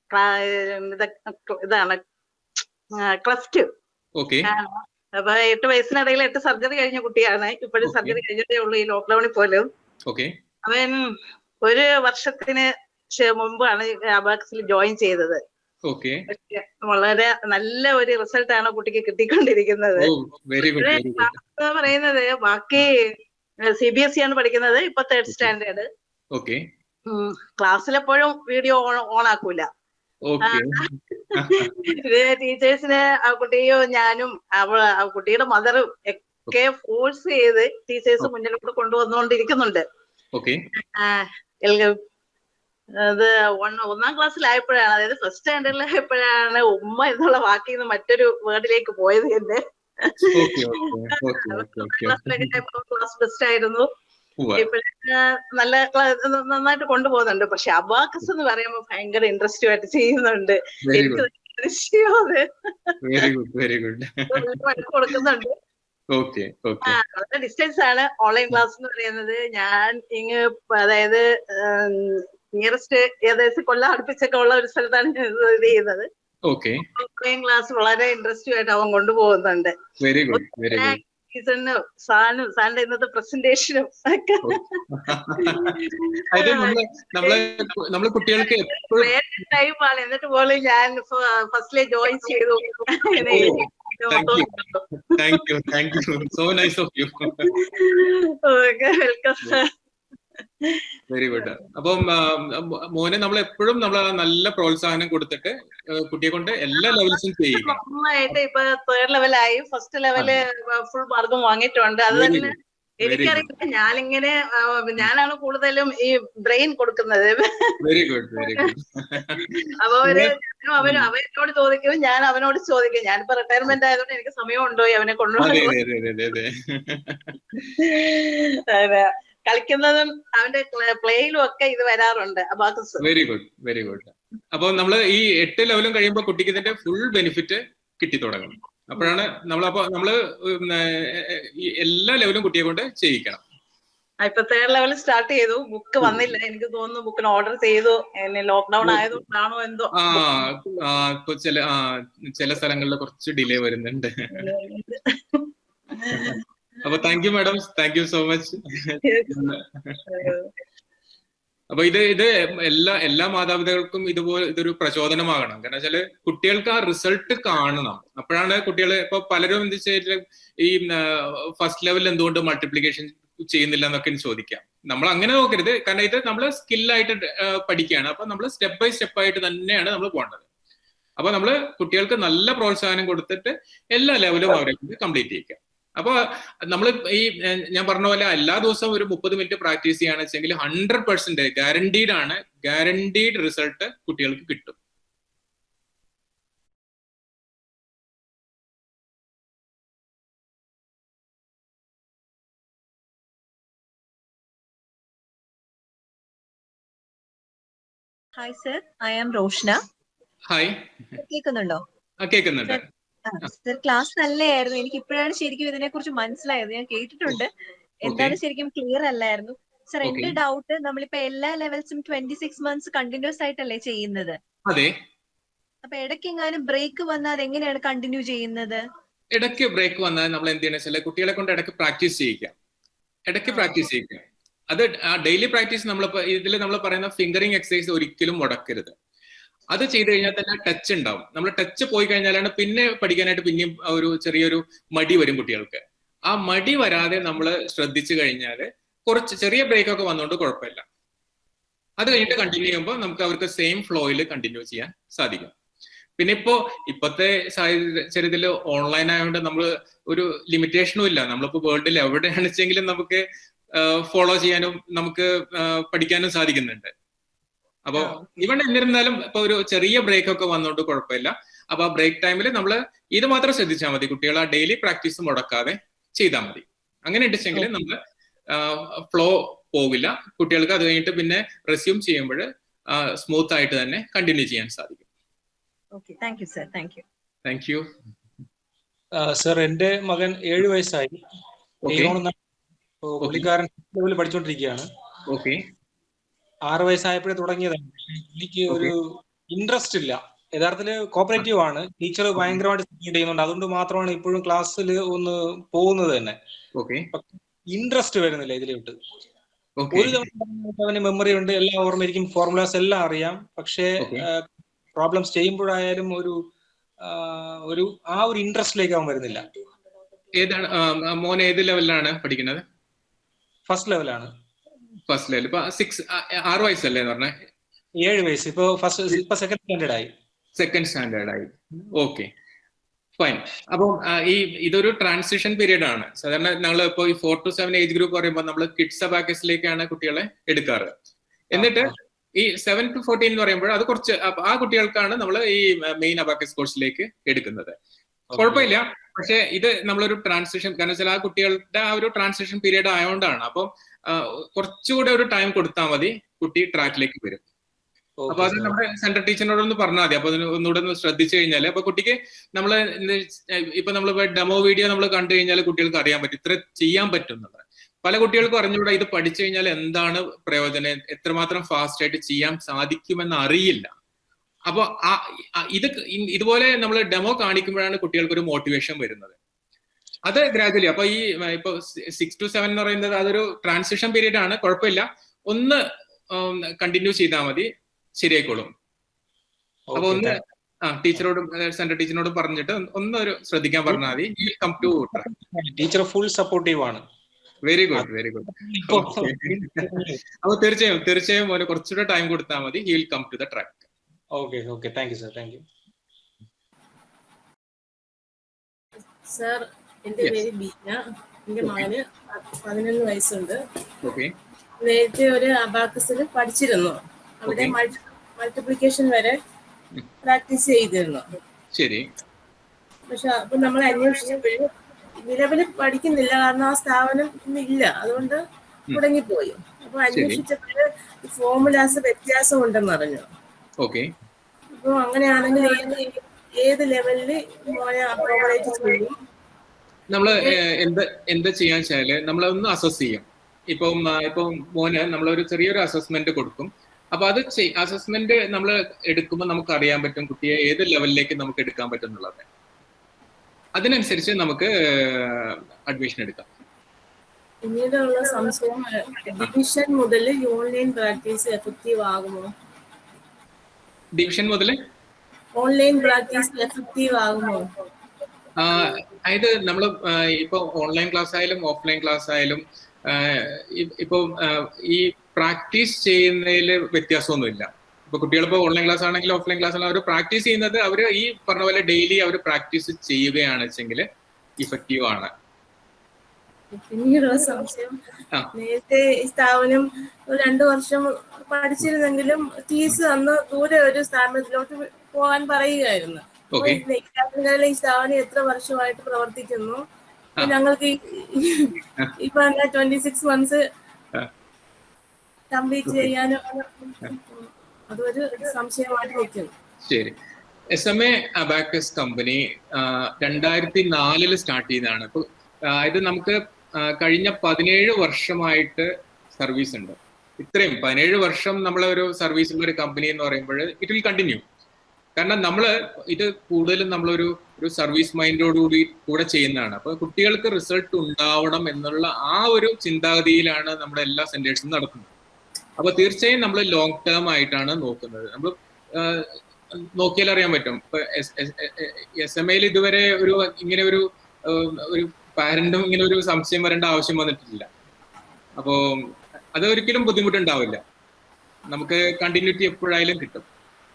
ഇതാണ് ക്ലസ്റ്റ്
ഓക്കെ
അപ്പൊ എട്ട് വയസ്സിനിടയിൽ എട്ട് സർജറി കഴിഞ്ഞ കുട്ടിയാണ് ഇപ്പോഴും
Okay.
സർജറി കഴിഞ്ഞിട്ടേ ഉള്ളൂ ഈ ലോക്ക്ഡൌണിൽ പോലും
ഓക്കെ
അവൻ ഒരു വർഷത്തിന് ശേ- മുമ്പാണ് അബാക്സിൽ ജോയിൻ ചെയ്തത്
ഓക്കെ
പക്ഷെ വളരെ നല്ല ഒരു റിസൾട്ട് ആണ് കുട്ടിക്ക് കിട്ടിക്കൊണ്ടിരിക്കുന്നത്
ഓ വെരി ഗുഡ് വെരി ഗുഡ്
എന്ന് പറയുന്നത് ബാക്കി സി ബി എസ് സി ആണ് പഠിക്കുന്നത് ഇപ്പൊ തേർഡ് സ്റ്റാൻഡേർഡ്
ഓക്കെ
ക്ലാസ്സിലെപ്പോഴും വീഡിയോ ഓൺ ആക്കൂല
ഓക്കെ
ടീച്ചേഴ്സിന് ആ കുട്ടിയോ ഞാനും അവ ആ കുട്ടിയുടെ മദറും ഒക്കെ ഫോഴ്സ് ചെയ്ത് ടീച്ചേഴ്സ് മുന്നിലോട്ട് കൊണ്ടുവന്നുകൊണ്ടിരിക്കുന്നുണ്ട്
ഓക്കെ
ആ, എൽ- അത് ഒന്ന് ഒന്നാം ക്ലാസ്സിലായപ്പോഴാണ് അതായത് ഫസ്റ്റ് സ്റ്റാൻഡേർഡിലായപ്പോഴാണ് ഉമ്മ എന്നുള്ള വാക്കിൽ നിന്ന് മറ്റൊരു വേർഡിലേക്ക് പോയത് എന്റെ
okay okay okay okay okay
class best ആയിരുന്നു ഇപ്പോഴൊക്കെ നല്ല ക്ലാ- നന്നായിട്ട് കൊണ്ടുപോകുന്നുണ്ട് പക്ഷെ അബാക്കസ് എന്ന് പറയുമ്പോൾ ഭയങ്കര ഇൻട്രസ്റ്റും ആയിട്ട് ചെയ്യുന്നുണ്ട്
വെരി
എനിക്ക്
ഗുഡ്
ദൃശ്യം അത്
വെരി ഗുഡ് വെരി ഗുഡ്
വഴക്ക് കൊടുക്കുന്നുണ്ട്
ഓക്കെ ഓക്കെ
ആ വളരെ ഡിസ്റ്റൻസ് ആണ് ഓൺലൈൻ ക്ലാസ് എന്ന് പറയുന്നത് ഞാൻ ഇങ്ങ് പ- അതായത് നിയറസ്റ്റ് ഏകദേശം കൊല്ലം അടുപ്പിച്ചൊക്കെ ഉള്ള ഒരു സ്ഥലത്താണ് ഞാൻ ഇത് ചെയ്യുന്നത്
ഓക്കെ
ഓൺലൈൻ ക്ലാസ് വളരെ ഇൻട്രസ്റ്റും ആയിട്ട് അവൻ കൊണ്ടുപോകുന്നുണ്ട്
വെരി ഗുഡ് വെരി ഗുഡ്
ടീച്ചറിനും സാനും സാറിന്റെ ഇന്നത്തെ പ്രസന്റേഷനും ഒക്കെ
അത് നമ്മള് നമ്മള് നമ്മള് കുട്ടികൾക്ക് എപ്പോഴും
ടൈമാണ് എന്നിട്ട് പോലും ഞാൻ ഫസ്റ്റിലെ ജോയിൻ ചെയ്തു ഇങ്ങനെ
Thank you. Thank you thank you so nice of you
welcome
very good അപ്പം ആ, മോ- മോനെ നമ്മൾ എപ്പോഴും നമ്മൾ നല്ല പ്രോത്സാഹനം കൊടുത്തിട്ട് ആ, കുട്ടിയെ കൊണ്ട് എല്ലാ ലെവൽസും ചെയ്യിക്കണം
നന്നായിട്ട് ഇപ്പൊ തേർഡ് ലെവലായി ഫസ്റ്റ് ലെവല് ഫുൾ മാർക്കും വാങ്ങിയിട്ടുണ്ട് അത്
Very
തന്നെ
good. Very
എനിക്കറിയില്ല ഞാനിങ്ങനെ ആ, ഞാനാണ് കൂടുതലും ഈ ബ്രെയിൻ കൊടുക്കുന്നത്
വെരി ഗുഡ് വെരി ഗുഡ്
അപ്പൊ അവര് ഞാനും അവനും അവനോട് ചോദിക്കും ഞാൻ അവനോട് ചോദിക്കും ഞാനിപ്പോ റിട്ടയർമെന്റ് ആയതുകൊണ്ട് എനിക്ക് സമയമുണ്ടോ ഈ അവനെ
അതെ
കൊണ്ടുപോകാൻ
അതെ അതെ അതെ അതെ
അതെ. കളിക്കുന്നതും അവന്റെ പ്ലേയിലും ഒക്കെ ഇത് വരാറുണ്ട് abacus
very good very good അപ്പൊ നമ്മള് ഈ എട്ട് ലെവലും കഴിയുമ്പോൾ കുട്ടിക്ക് ഇതിന്റെ ഫുൾ ബെനിഫിറ്റ് കിട്ടി തുടങ്ങും അപ്പോഴാണ് നമ്മളപ്പോ നമ്മള് ഉം, ഏർ, ഈ എല്ലാ ലെവലും കുട്ടിയെ കൊണ്ട് ചെയ്യിക്കണം
ആ, ഇപ്പൊ തേർഡ് ലെവൽ സ്റ്റാർട്ട് ചെയ്തു ബുക്ക് വന്നില്ല എനിക്ക് തോന്നുന്നു ബുക്കിന് ഓർഡർ ചെയ്തു ലോക്ക്ഡൌൺ ആയതുകൊണ്ടാണോ എന്തോ
ആ ആ, ഇപ്പൊ ചില ആ ചില സ്ഥലങ്ങളിൽ കുറച്ച് ഡിലേ വരുന്നുണ്ട് അപ്പൊ thank you madam thank you so much അപ്പൊ ഇത് ഇത് എല്ലാ എല്ലാ മാതാപിതാക്കൾക്കും ഇതുപോലെ ഇതൊരു പ്രചോദനമാകണം കാരണം വെച്ചാല് കുട്ടികൾക്ക് ആ റിസൾട്ട് കാണണം അപ്പോഴാണ് കുട്ടികൾ ഇപ്പൊ പലരും എന്ത് വെച്ചാൽ ഈ ഫസ്റ്റ് ലെവലിൽ എന്തുകൊണ്ട് മൾട്ടിപ്ലിക്കേഷൻ ചെയ്യുന്നില്ല എന്നൊക്കെ ചോദിക്കാം നമ്മൾ അങ്ങനെ നോക്കരുത് കാരണം ഇത് നമ്മൾ സ്കില്ലായിട്ട് പഠിക്കുകയാണ് അപ്പൊ നമ്മൾ സ്റ്റെപ്പ് ബൈ സ്റ്റെപ്പ് ആയിട്ട് തന്നെയാണ് നമ്മൾ പോകേണ്ടത് അപ്പൊ നമ്മൾ കുട്ടികൾക്ക് നല്ല പ്രോത്സാഹനം കൊടുത്തിട്ട് എല്ലാ ലെവലും അവരെ കംപ്ലീറ്റ് ചെയ്യിക്കാം അപ്പൊ നമ്മൾ ഈ ഏർ, ഞാൻ പറഞ്ഞ പോലെ എല്ലാ ദിവസവും ഒരു മുപ്പത് മിനിറ്റ് പ്രാക്ടീസ് ചെയ്യുകയാണെന്ന് വെച്ചെങ്കിൽ ഹൺഡ്രഡ് പെർസെന്റ് ഗ്യാരണ്ടീഡ് ആണ് ഗ്യാരണ്ടീഡ് റിസൾട്ട് കുട്ടികൾക്ക് കിട്ടും
hi sir I am Roshna
hi
കേൾക്കുന്നുണ്ടോ
ആ കേൾക്കുന്നുണ്ട്
സർ ക്ലാസ് നല്ലതായിരുന്നു എനിക്ക് ഇപ്പോഴാണ് ശരിക്കും ഇതിനെ കുറിച്ച് മനസ്സിലായത് ഞാൻ കേട്ടിട്ടുണ്ട് എന്താണ് ശരിക്കും ക്ലിയർ അല്ലായിരുന്നു സർ എന്റെ
Okay.
ഡൗട്ട് നമ്മളിപ്പോ എല്ലാ ലെവൽസും ട്വന്റി സിക്സ് മന്ത്സ് കണ്ടിന്യൂസ് ആയിട്ടല്ലേ ചെയ്യുന്നത്
അതെ
അപ്പൊ ഇടയ്ക്കെങ്ങാനും ബ്രേക്ക് വന്നാൽ അതെങ്ങനെയാണ് കണ്ടിന്യൂ ചെയ്യുന്നത്
ഇടയ്ക്ക് ബ്രേക്ക് വന്നാൽ നമ്മൾ എന്ത് ചെയ്യണം വെച്ചാൽ കുട്ടികളെ കൊണ്ട് ഇടയ്ക്ക് പ്രാക്ടീസ് ചെയ്യിക്കാം ഇടയ്ക്ക്
ആ,
പ്രാക്ടീസ് ചെയ്യിക്കാം അത് ഡെയിലി പ്രാക്ടീസ് നമ്മൾ ഇതിൽ നമ്മൾ പറയുന്ന ഫിംഗറിംഗ് എക്സസൈസ് ഒരിക്കലും മുടക്കരുത് അത് ചെയ്തു കഴിഞ്ഞാൽ തന്നെ ടച്ച് ഉണ്ടാവും നമ്മൾ ടച്ച് പോയി കഴിഞ്ഞാലാണ് പിന്നെ പഠിക്കാനായിട്ട് പിന്നെയും ആ ഒരു ചെറിയൊരു മടി വരും കുട്ടികൾക്ക് ആ മടി വരാതെ നമ്മൾ ശ്രദ്ധിച്ചു കഴിഞ്ഞാൽ കുറച്ച് ചെറിയ ബ്രേക്ക് ഒക്കെ വന്നുകൊണ്ട് കുഴപ്പമില്ല അത് കഴിഞ്ഞിട്ട് കണ്ടിന്യൂ ചെയ്യുമ്പോൾ നമുക്ക് അവർക്ക് സെയിം ഫ്ലോയിൽ കണ്ടിന്യൂ ചെയ്യാൻ സാധിക്കും പിന്നെ ഇപ്പോ ഇപ്പോഴത്തെ സാഹചര്യത്തിൽ ഓൺലൈൻ ആയതുകൊണ്ട് നമ്മൾ ഒരു ലിമിറ്റേഷനും ഇല്ല നമ്മളിപ്പോ വേൾഡിൽ എവിടെയാണ് വെച്ചെങ്കിലും നമുക്ക് ഫോളോ ചെയ്യാനും നമുക്ക് ആ, പഠിക്കാനും സാധിക്കുന്നുണ്ട് അപ്പോ
ആ.
ഇവൺ എന്നിരുന്നാലും ഇപ്പൊ ഒരു ചെറിയ ബ്രേക്ക് ഒക്കെ വന്നോണ്ട് കുഴപ്പമില്ല അപ്പൊ ആ ബ്രേക്ക് ടൈമിൽ നമ്മൾ ഇത് മാത്രം ശ്രദ്ധിച്ചാൽ മതി കുട്ടികൾ ആ ഡെയിലി പ്രാക്ടീസ് മുടക്കാതെ ചെയ്താൽ മതി അങ്ങനെ ഉണ്ടെങ്കിൽ നമ്മൾ ഫ്ലോ പോകില്ല കുട്ടികൾക്ക് അത് കഴിഞ്ഞിട്ട് പിന്നെ റെസ്യൂം ചെയ്യുമ്പോൾ സ്മൂത്ത് ആയിട്ട് തന്നെ കണ്ടിന്യൂ ചെയ്യാൻ സാധിക്കും
okay thank you sir thank you
thank you
sir എന്റെ മകൻ ഏഴ് വയസ്സായി
ഓക്കെ
ലിയോൺ എന്നാണ്. ഇപ്പോ പുള്ളിക്കാരൻ ലെവലിൽ പഠിച്ചുകൊണ്ടിരിക്കുകയാണ്
ഓക്കെ
ആറ് വയസ്സായപ്പോഴേ തുടങ്ങിയതാണ് എനിക്ക് ഒരു ഇൻട്രസ്റ്റ് ഇല്ല യഥാർത്ഥത്തില് കോപ്പറേറ്റീവ് ആണ് ടീച്ചർ ഭയങ്കരമായിട്ട് സപ്പോർട്ട് ചെയ്യുന്നുണ്ട് അതുകൊണ്ട് മാത്രമാണ് ഇപ്പോഴും ക്ലാസ്സിൽ ഒന്ന് പോകുന്നത് തന്നെ
ഓക്കെ
ഇൻട്രസ്റ്റ് വരുന്നില്ല ഇതിലോട്ട്
ഓക്കെ
ഒരു തവണ പറഞ്ഞിട്ട് അവന് മെമ്മറി ഉണ്ട് എല്ലാം ഓർമ്മയിരിക്കും ഫോർമുലാസ് എല്ലാം അറിയാം പക്ഷേ
Okay.
പ്രോബ്ലംസ് ചെയ്യുമ്പോഴായാലും ഒരു ആ, ഒരു ആ ഒരു ഇൻട്രസ്റ്റിലേക്ക് അവൻ വരുന്നില്ല
ഏതാണ് ആ, മോൻ ഏത് ലെവലിലാണ് പഠിക്കുന്നത്
ഫസ്റ്റ് ലെവലാണ്
ഫസ്റ്റ് ലെവൽ ഇപ്പൊ സിക്സ് ആറ് വയസ്സല്ലേ എന്ന് പറഞ്ഞേ
ഏഴ് വയസ്സ് ഇപ്പൊ ഫസ്റ്റ് ഇപ്പൊ സെക്കൻഡ് സ്റ്റാൻഡേർഡ് ആയി
സെക്കൻഡ് സ്റ്റാൻഡേർഡ് ആയി ഓക്കെ ഫൈൻ അപ്പം ആ, ഈ ഇതൊരു ട്രാൻസിഷൻ പീരീഡ് ആണ് സാധാരണ ഞങ്ങൾ ഇപ്പോൾ ഈ four to seven age group പറയുമ്പോൾ നമ്മൾ കിഡ്സ് അബാക്കസിലേക്കാണ് കുട്ടികളെ എടുക്കാറ് എന്നിട്ട് ഈ സെവൻ ടു ഫോർട്ടീൻ എന്ന് പറയുമ്പോൾ അത് കുറച്ച് അപ്പൊ ആ കുട്ടികൾക്കാണ് നമ്മൾ ഈ മെയിൻ അബാക്കസ് കോഴ്സിലേക്ക് എടുക്കുന്നത് കുഴപ്പമില്ല പക്ഷെ ഇത് നമ്മളൊരു ട്രാൻസിഷൻ കാരണം വെച്ചാൽ ആ കുട്ടികളുടെ ആ ഒരു ട്രാൻസിഷൻ പീരീഡ് ആയതുകൊണ്ടാണ് അപ്പം ആ, കുറച്ചുകൂടെ ഒരു ടൈം കൊടുത്താൽ മതി കുട്ടി ട്രാക്കിലേക്ക് വരും അപ്പൊ അത് നമ്മുടെ സെന്റർ ടീച്ചറിനോടൊന്ന് പറഞ്ഞാൽ മതി അപ്പൊ അതിന് ഒന്നുകൂടെ ഒന്ന് ശ്രദ്ധിച്ചു കഴിഞ്ഞാൽ അപ്പൊ കുട്ടിക്ക് നമ്മള് ഇന്ന് ഇപ്പൊ നമ്മൾ ഡെമോ വീഡിയോ നമ്മൾ കണ്ടു കഴിഞ്ഞാൽ കുട്ടികൾക്ക് അറിയാൻ പറ്റും ഇത്ര ചെയ്യാൻ പറ്റുന്നത് പല കുട്ടികൾക്കും അറിഞ്ഞുകൂടാ ഇത് പഠിച്ചു കഴിഞ്ഞാൽ എന്താണ് പ്രയോജനം എത്രമാത്രം ഫാസ്റ്റ് ആയിട്ട് ചെയ്യാൻ സാധിക്കുമെന്ന് അറിയില്ല അപ്പൊ ആ ആ- ഇത് ഇ- ഇതുപോലെ നമ്മൾ ഡെമോ കാണിക്കുമ്പോഴാണ് കുട്ടികൾക്ക് ഒരു മോട്ടിവേഷൻ വരുന്നത് അത് ഗ്രാജുവലി അപ്പൊ ഈ ഇപ്പൊ സിക്സ് ടു സെവൻ എന്ന് പറയുന്നത് അതൊരു ട്രാൻസിഷൻ പീരീഡ് ആണ് കുഴപ്പമില്ല ഒന്ന് കണ്ടിന്യൂ ചെയ്താൽ മതി ശരിയായിക്കോളും അപ്പൊ ഒന്ന് ആ ടീച്ചറോടും സെന്റർ ടീച്ചറിനോടും പറഞ്ഞിട്ട് ഒന്ന് ഒരു ശ്രദ്ധിക്കാൻ പറഞ്ഞാൽ മതി you come to
teacher full supportive ആണ്
വെരി ഗുഡ് വെരി ഗുഡ് അപ്പൊ തീർച്ചയായും തീർച്ചയായും മോന് കുറച്ചുകൂടെ ടൈം കൊടുത്താൽ മതി he will come to the track
okay okay thank you sir thank you
sir എന്റെ പേര് ബീന എന്റെ മകന് പതിനൊന്ന് വയസ്സുണ്ട്
ഓക്കെ
നേരത്തെ ഒരു അബാക്കസിൽ പഠിച്ചിരുന്നു അവിടെ മൾട്ടിപ്ലിക്കേഷൻ വരെ പ്രാക്ടീസ് ചെയ്തിരുന്നു
ശരി
പക്ഷെ അപ്പൊ നമ്മൾ അന്വേഷിച്ചപ്പോഴും നിലവിൽ പഠിക്കുന്നില്ല കാരണം ആ സ്ഥാപനം ഇന്നില്ല അതുകൊണ്ട് മുടങ്ങിപ്പോയി അപ്പൊ അന്വേഷിച്ചപ്പോഴ് ഫോമുലാസ് വ്യത്യാസം ഉണ്ടെന്ന് അറിഞ്ഞു
ഓക്കെ
അപ്പൊ അങ്ങനെയാണെങ്കിൽ ഏത് ഏത് ലെവലിൽ മോനെ അപ്രോവറേറ്റ് ചെയ്യും
നമ്മള് ഏഹ്, എന്ത് എന്ത് ചെയ്യാൻ വെച്ചാല് നമ്മളൊന്ന് അസസ് ചെയ്യും ഇപ്പം ആ, ഇപ്പം മോന് നമ്മളൊരു ചെറിയൊരു അസസ്മെന്റ് കൊടുക്കും അപ്പൊ അത് അസസ്മെന്റ് നമ്മൾ എടുക്കുമ്പോൾ നമുക്ക് അറിയാൻ പറ്റും കുട്ടിയെ ഏത് ലെവലിലേക്ക് നമുക്ക് എടുക്കാൻ പറ്റും എന്നുള്ളത് അതിനനുസരിച്ച് നമുക്ക് അഡ്മിഷൻ എടുക്കാം
പിന്നീടുള്ള സംശയം ഡിവിഷൻ മുതൽ ഓൺലൈൻ പ്രാക്ടീസ് എഫക്റ്റീവ് ആകുമോ
ഡിവിഷൻ മുതൽ
ഓൺലൈൻ പ്രാക്ടീസ് എഫക്റ്റീവ് ആകുമോ
അതായത് നമ്മൾ ഇപ്പൊ ഓൺലൈൻ ക്ലാസ് ആയാലും ഓഫ്ലൈൻ ക്ലാസ് ആയാലും ഇപ്പൊ ഈ പ്രാക്ടീസ് ചെയ്യുന്നതിൽ വ്യത്യാസമൊന്നുമില്ല ഇപ്പൊ കുട്ടികളിപ്പോ ഓൺലൈൻ ക്ലാസ് ആണെങ്കിലും ഓഫ്ലൈൻ ക്ലാസ് ആണെങ്കിലും അവർ പ്രാക്ടീസ് ചെയ്യുന്നത് അവർ ഈ പറഞ്ഞ പോലെ ഡെയിലി അവർ പ്രാക്ടീസ് ചെയ്യുകയാണ് വെച്ചെങ്കിൽ ഇഫക്റ്റീവ് ആണ്
പിന്നീടുള്ള സംശയം
ആ.
നേരത്തെ ഈ സ്ഥാപനം ഒരു രണ്ടു വർഷം പഠിച്ചിരുന്നെങ്കിലും ഫീസ് അന്ന് ദൂരെ ഒരു സ്ഥാപനത്തിലോട്ട് പോകാൻ പറയുകയായിരുന്നു അപ്പൊ
ഓക്കെ
ഈ നെയ്യാറ്റിൻകരയിലെ ഈ സ്ഥാപനം എത്ര വർഷമായിട്ട് പ്രവർത്തിക്കുന്നു അപ്പൊ ഞങ്ങൾക്ക് ഈ- ഈ പറഞ്ഞ ട്വന്റി സിക്സ് മന്ത്സ്
ആ.
കംപ്ലീറ്റ് ചെയ്യാനും അതൊരു സംശയമായിട്ട് നിൽക്കുന്നു
ശരി S M A abacus company രണ്ടായിരത്തി നാലില് സ്റ്റാർട്ട് ചെയ്തതാണ് ഇപ്പൊ ആ, ഇത് നമുക്ക് ആ, കഴിഞ്ഞ പതിനേഴ് വർഷമായിട്ട് സർവീസ് ഉണ്ട് ഇത്രയും പതിനേഴ് വർഷം നമ്മളെ ഒരു സർവീസുള്ള ഒരു കമ്പനി എന്ന് പറയുമ്പോൾ ഇറ്റ് വിൽ കണ്ടിന്യൂ കാരണം നമ്മൾ ഇത് കൂടുതലും നമ്മളൊരു ഒരു സർവീസ് മൈൻഡോടുകൂടി കൂടെ ചെയ്യുന്നതാണ് അപ്പൊ കുട്ടികൾക്ക് റിസൾട്ട് ഉണ്ടാവണം എന്നുള്ള ആ ഒരു ചിന്താഗതിയിലാണ് നമ്മുടെ എല്ലാ സെന്റേഴ്സും നടക്കുന്നത് അപ്പൊ തീർച്ചയായും നമ്മൾ ലോങ് ടേം ആയിട്ടാണ് നോക്കുന്നത് നമ്മൾ നോക്കിയാൽ അറിയാൻ പറ്റും ഇപ്പൊ എസ് എം എയിൽ ഇതുവരെ ഒരു ഇങ്ങനെ ഒരു ആഹ് ഒരു പാരന്റും ഇങ്ങനെ ഒരു സംശയം വരേണ്ട ആവശ്യം വന്നിട്ടില്ല അപ്പോ അത് ഒരിക്കലും ബുദ്ധിമുട്ടുണ്ടാവില്ല നമുക്ക് കണ്ടിന്യൂറ്റി എപ്പോഴായാലും കിട്ടും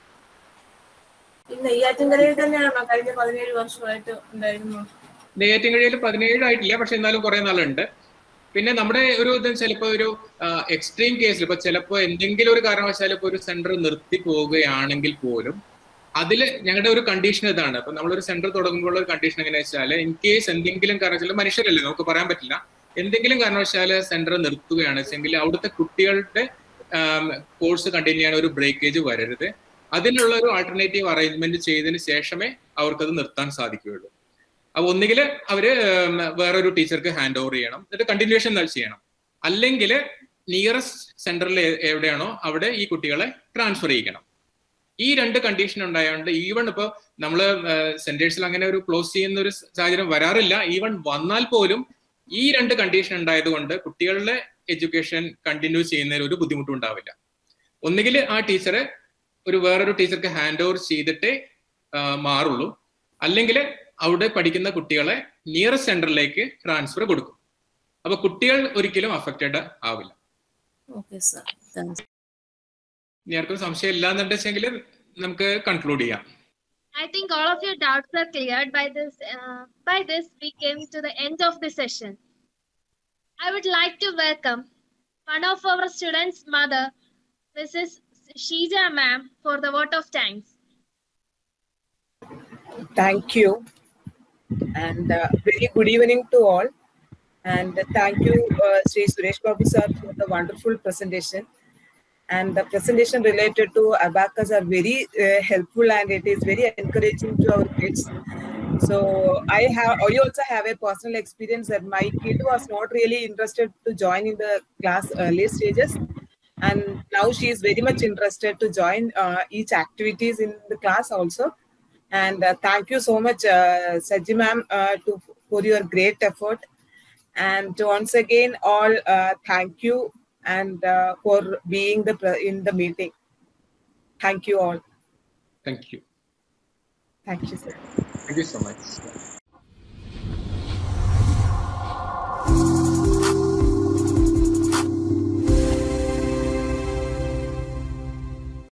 ഈ നെയ്യാറ്റിൻകരയിൽ തന്നെയാണോ കഴിഞ്ഞ പതിനേഴ് വർഷമായിട്ട് ഉണ്ടായിരുന്നു
നെയ്യാറ്റിൻകരയിൽ പതിനേഴ് ആയിട്ടില്ല പക്ഷെ എന്നാലും കുറെ നാളുണ്ട് പിന്നെ നമ്മുടെ ഒരു ഇത് ചിലപ്പോൾ ഒരു എക്സ്ട്രീം കേസിൽ ഇപ്പൊ ചിലപ്പോൾ എന്തെങ്കിലും ഒരു കാരണവശാൽ ഇപ്പൊ ഒരു സെന്റർ നിർത്തി പോവുകയാണെങ്കിൽ പോലും അതിൽ ഞങ്ങളുടെ ഒരു കണ്ടീഷൻ ഇതാണ് ഇപ്പൊ നമ്മളൊരു സെന്റർ തുടങ്ങുമ്പോൾ ഒരു കണ്ടീഷൻ എങ്ങനെയാ വെച്ചാൽ ഇൻ കേസ് എന്തെങ്കിലും കാരണവശാൽ മനുഷ്യരല്ലേ നമുക്ക് പറയാൻ പറ്റില്ല എന്തെങ്കിലും കാരണവശാൽ സെന്റർ നിർത്തുകയാണ് വെച്ചെങ്കിൽ അവിടുത്തെ കുട്ടികളുടെ കോഴ്സ് കണ്ടിന്യൂ ചെയ്യാൻ ഒരു ബ്രേക്കേജ് വരരുത് അതിനുള്ള ഒരു ആൾട്ടർനേറ്റീവ് അറേഞ്ച്മെന്റ് ചെയ്തതിന് ശേഷമേ അവർക്കത് നിർത്താൻ സാധിക്കുകയുള്ളൂ അപ്പൊ ഒന്നുകിൽ അവര് ഉം, വേറൊരു ടീച്ചർക്ക് ഹാൻഡ് ഓവർ ചെയ്യണം എന്നിട്ട് കണ്ടിന്യൂഷൻ ചെയ്യണം അല്ലെങ്കിൽ നിയറസ്റ്റ് സെന്ററിൽ എവിടെയാണോ അവിടെ ഈ കുട്ടികളെ ട്രാൻസ്ഫർ ചെയ്യിക്കണം ഈ രണ്ട് കണ്ടീഷൻ ഉണ്ടായതുകൊണ്ട് ഈവൺ ഇപ്പൊ നമ്മള് സെന്റേഴ്സിൽ അങ്ങനെ ഒരു ക്ലോസ് ചെയ്യുന്ന ഒരു സാഹചര്യം വരാറില്ല ഈവൺ വന്നാൽ പോലും ഈ രണ്ട് കണ്ടീഷൻ ഉണ്ടായത് കൊണ്ട് കുട്ടികളുടെ എഡ്യൂക്കേഷൻ കണ്ടിന്യൂ ചെയ്യുന്നതിൽ ഒരു ബുദ്ധിമുട്ടും ഉണ്ടാവില്ല ഒന്നുകിൽ ആ ടീച്ചറെ ഒരു വേറൊരു ടീച്ചർക്ക് ഹാൻഡ് ഓവർ ചെയ്തിട്ടേ ആ, മാറുള്ളൂ അല്ലെങ്കിൽ അവിടെ പഠിക്കുന്ന കുട്ടികളെ നിയറസ്റ്റ് സെന്ററിലേക്ക് ട്രാൻസ്ഫർ കൊടുക്കും അപ്പൊ കുട്ടികൾ ഒരിക്കലും അഫക്റ്റഡ് ആവില്ല
ഓക്കെ സാർ താങ്ക്സ്
ഇനി ആർക്കും സംശയം ഇല്ലാന്നുണ്ടെങ്കിൽ നമുക്ക് കൺക്ലൂഡ് ചെയ്യാം
I think all of your doubts are cleared by this. Uh, by this, we came to the end of the session. I would like to welcome one of our students' mother, Mrs. Sheija ma'am, for the vote of thanks.
Thank you. And uh, very good evening to all. And thank you, uh, Sri Suresh Babu sir, for the wonderful presentation. And the presentation related to abacus are very uh, helpful and it is very encouraging to our kids. So I have, I also have a personal experience that my kid was not really interested to join in the class early stages. And now she is very much interested to join uh, each activities in the class also. And uh, thank you so much, uh, Saji ma'am, uh, to, for your great effort. And once again, all uh, thank you and uh, for being the pre- in the meeting. Thank you all.
Thank you.
Thank you, sir.
Thank you so much.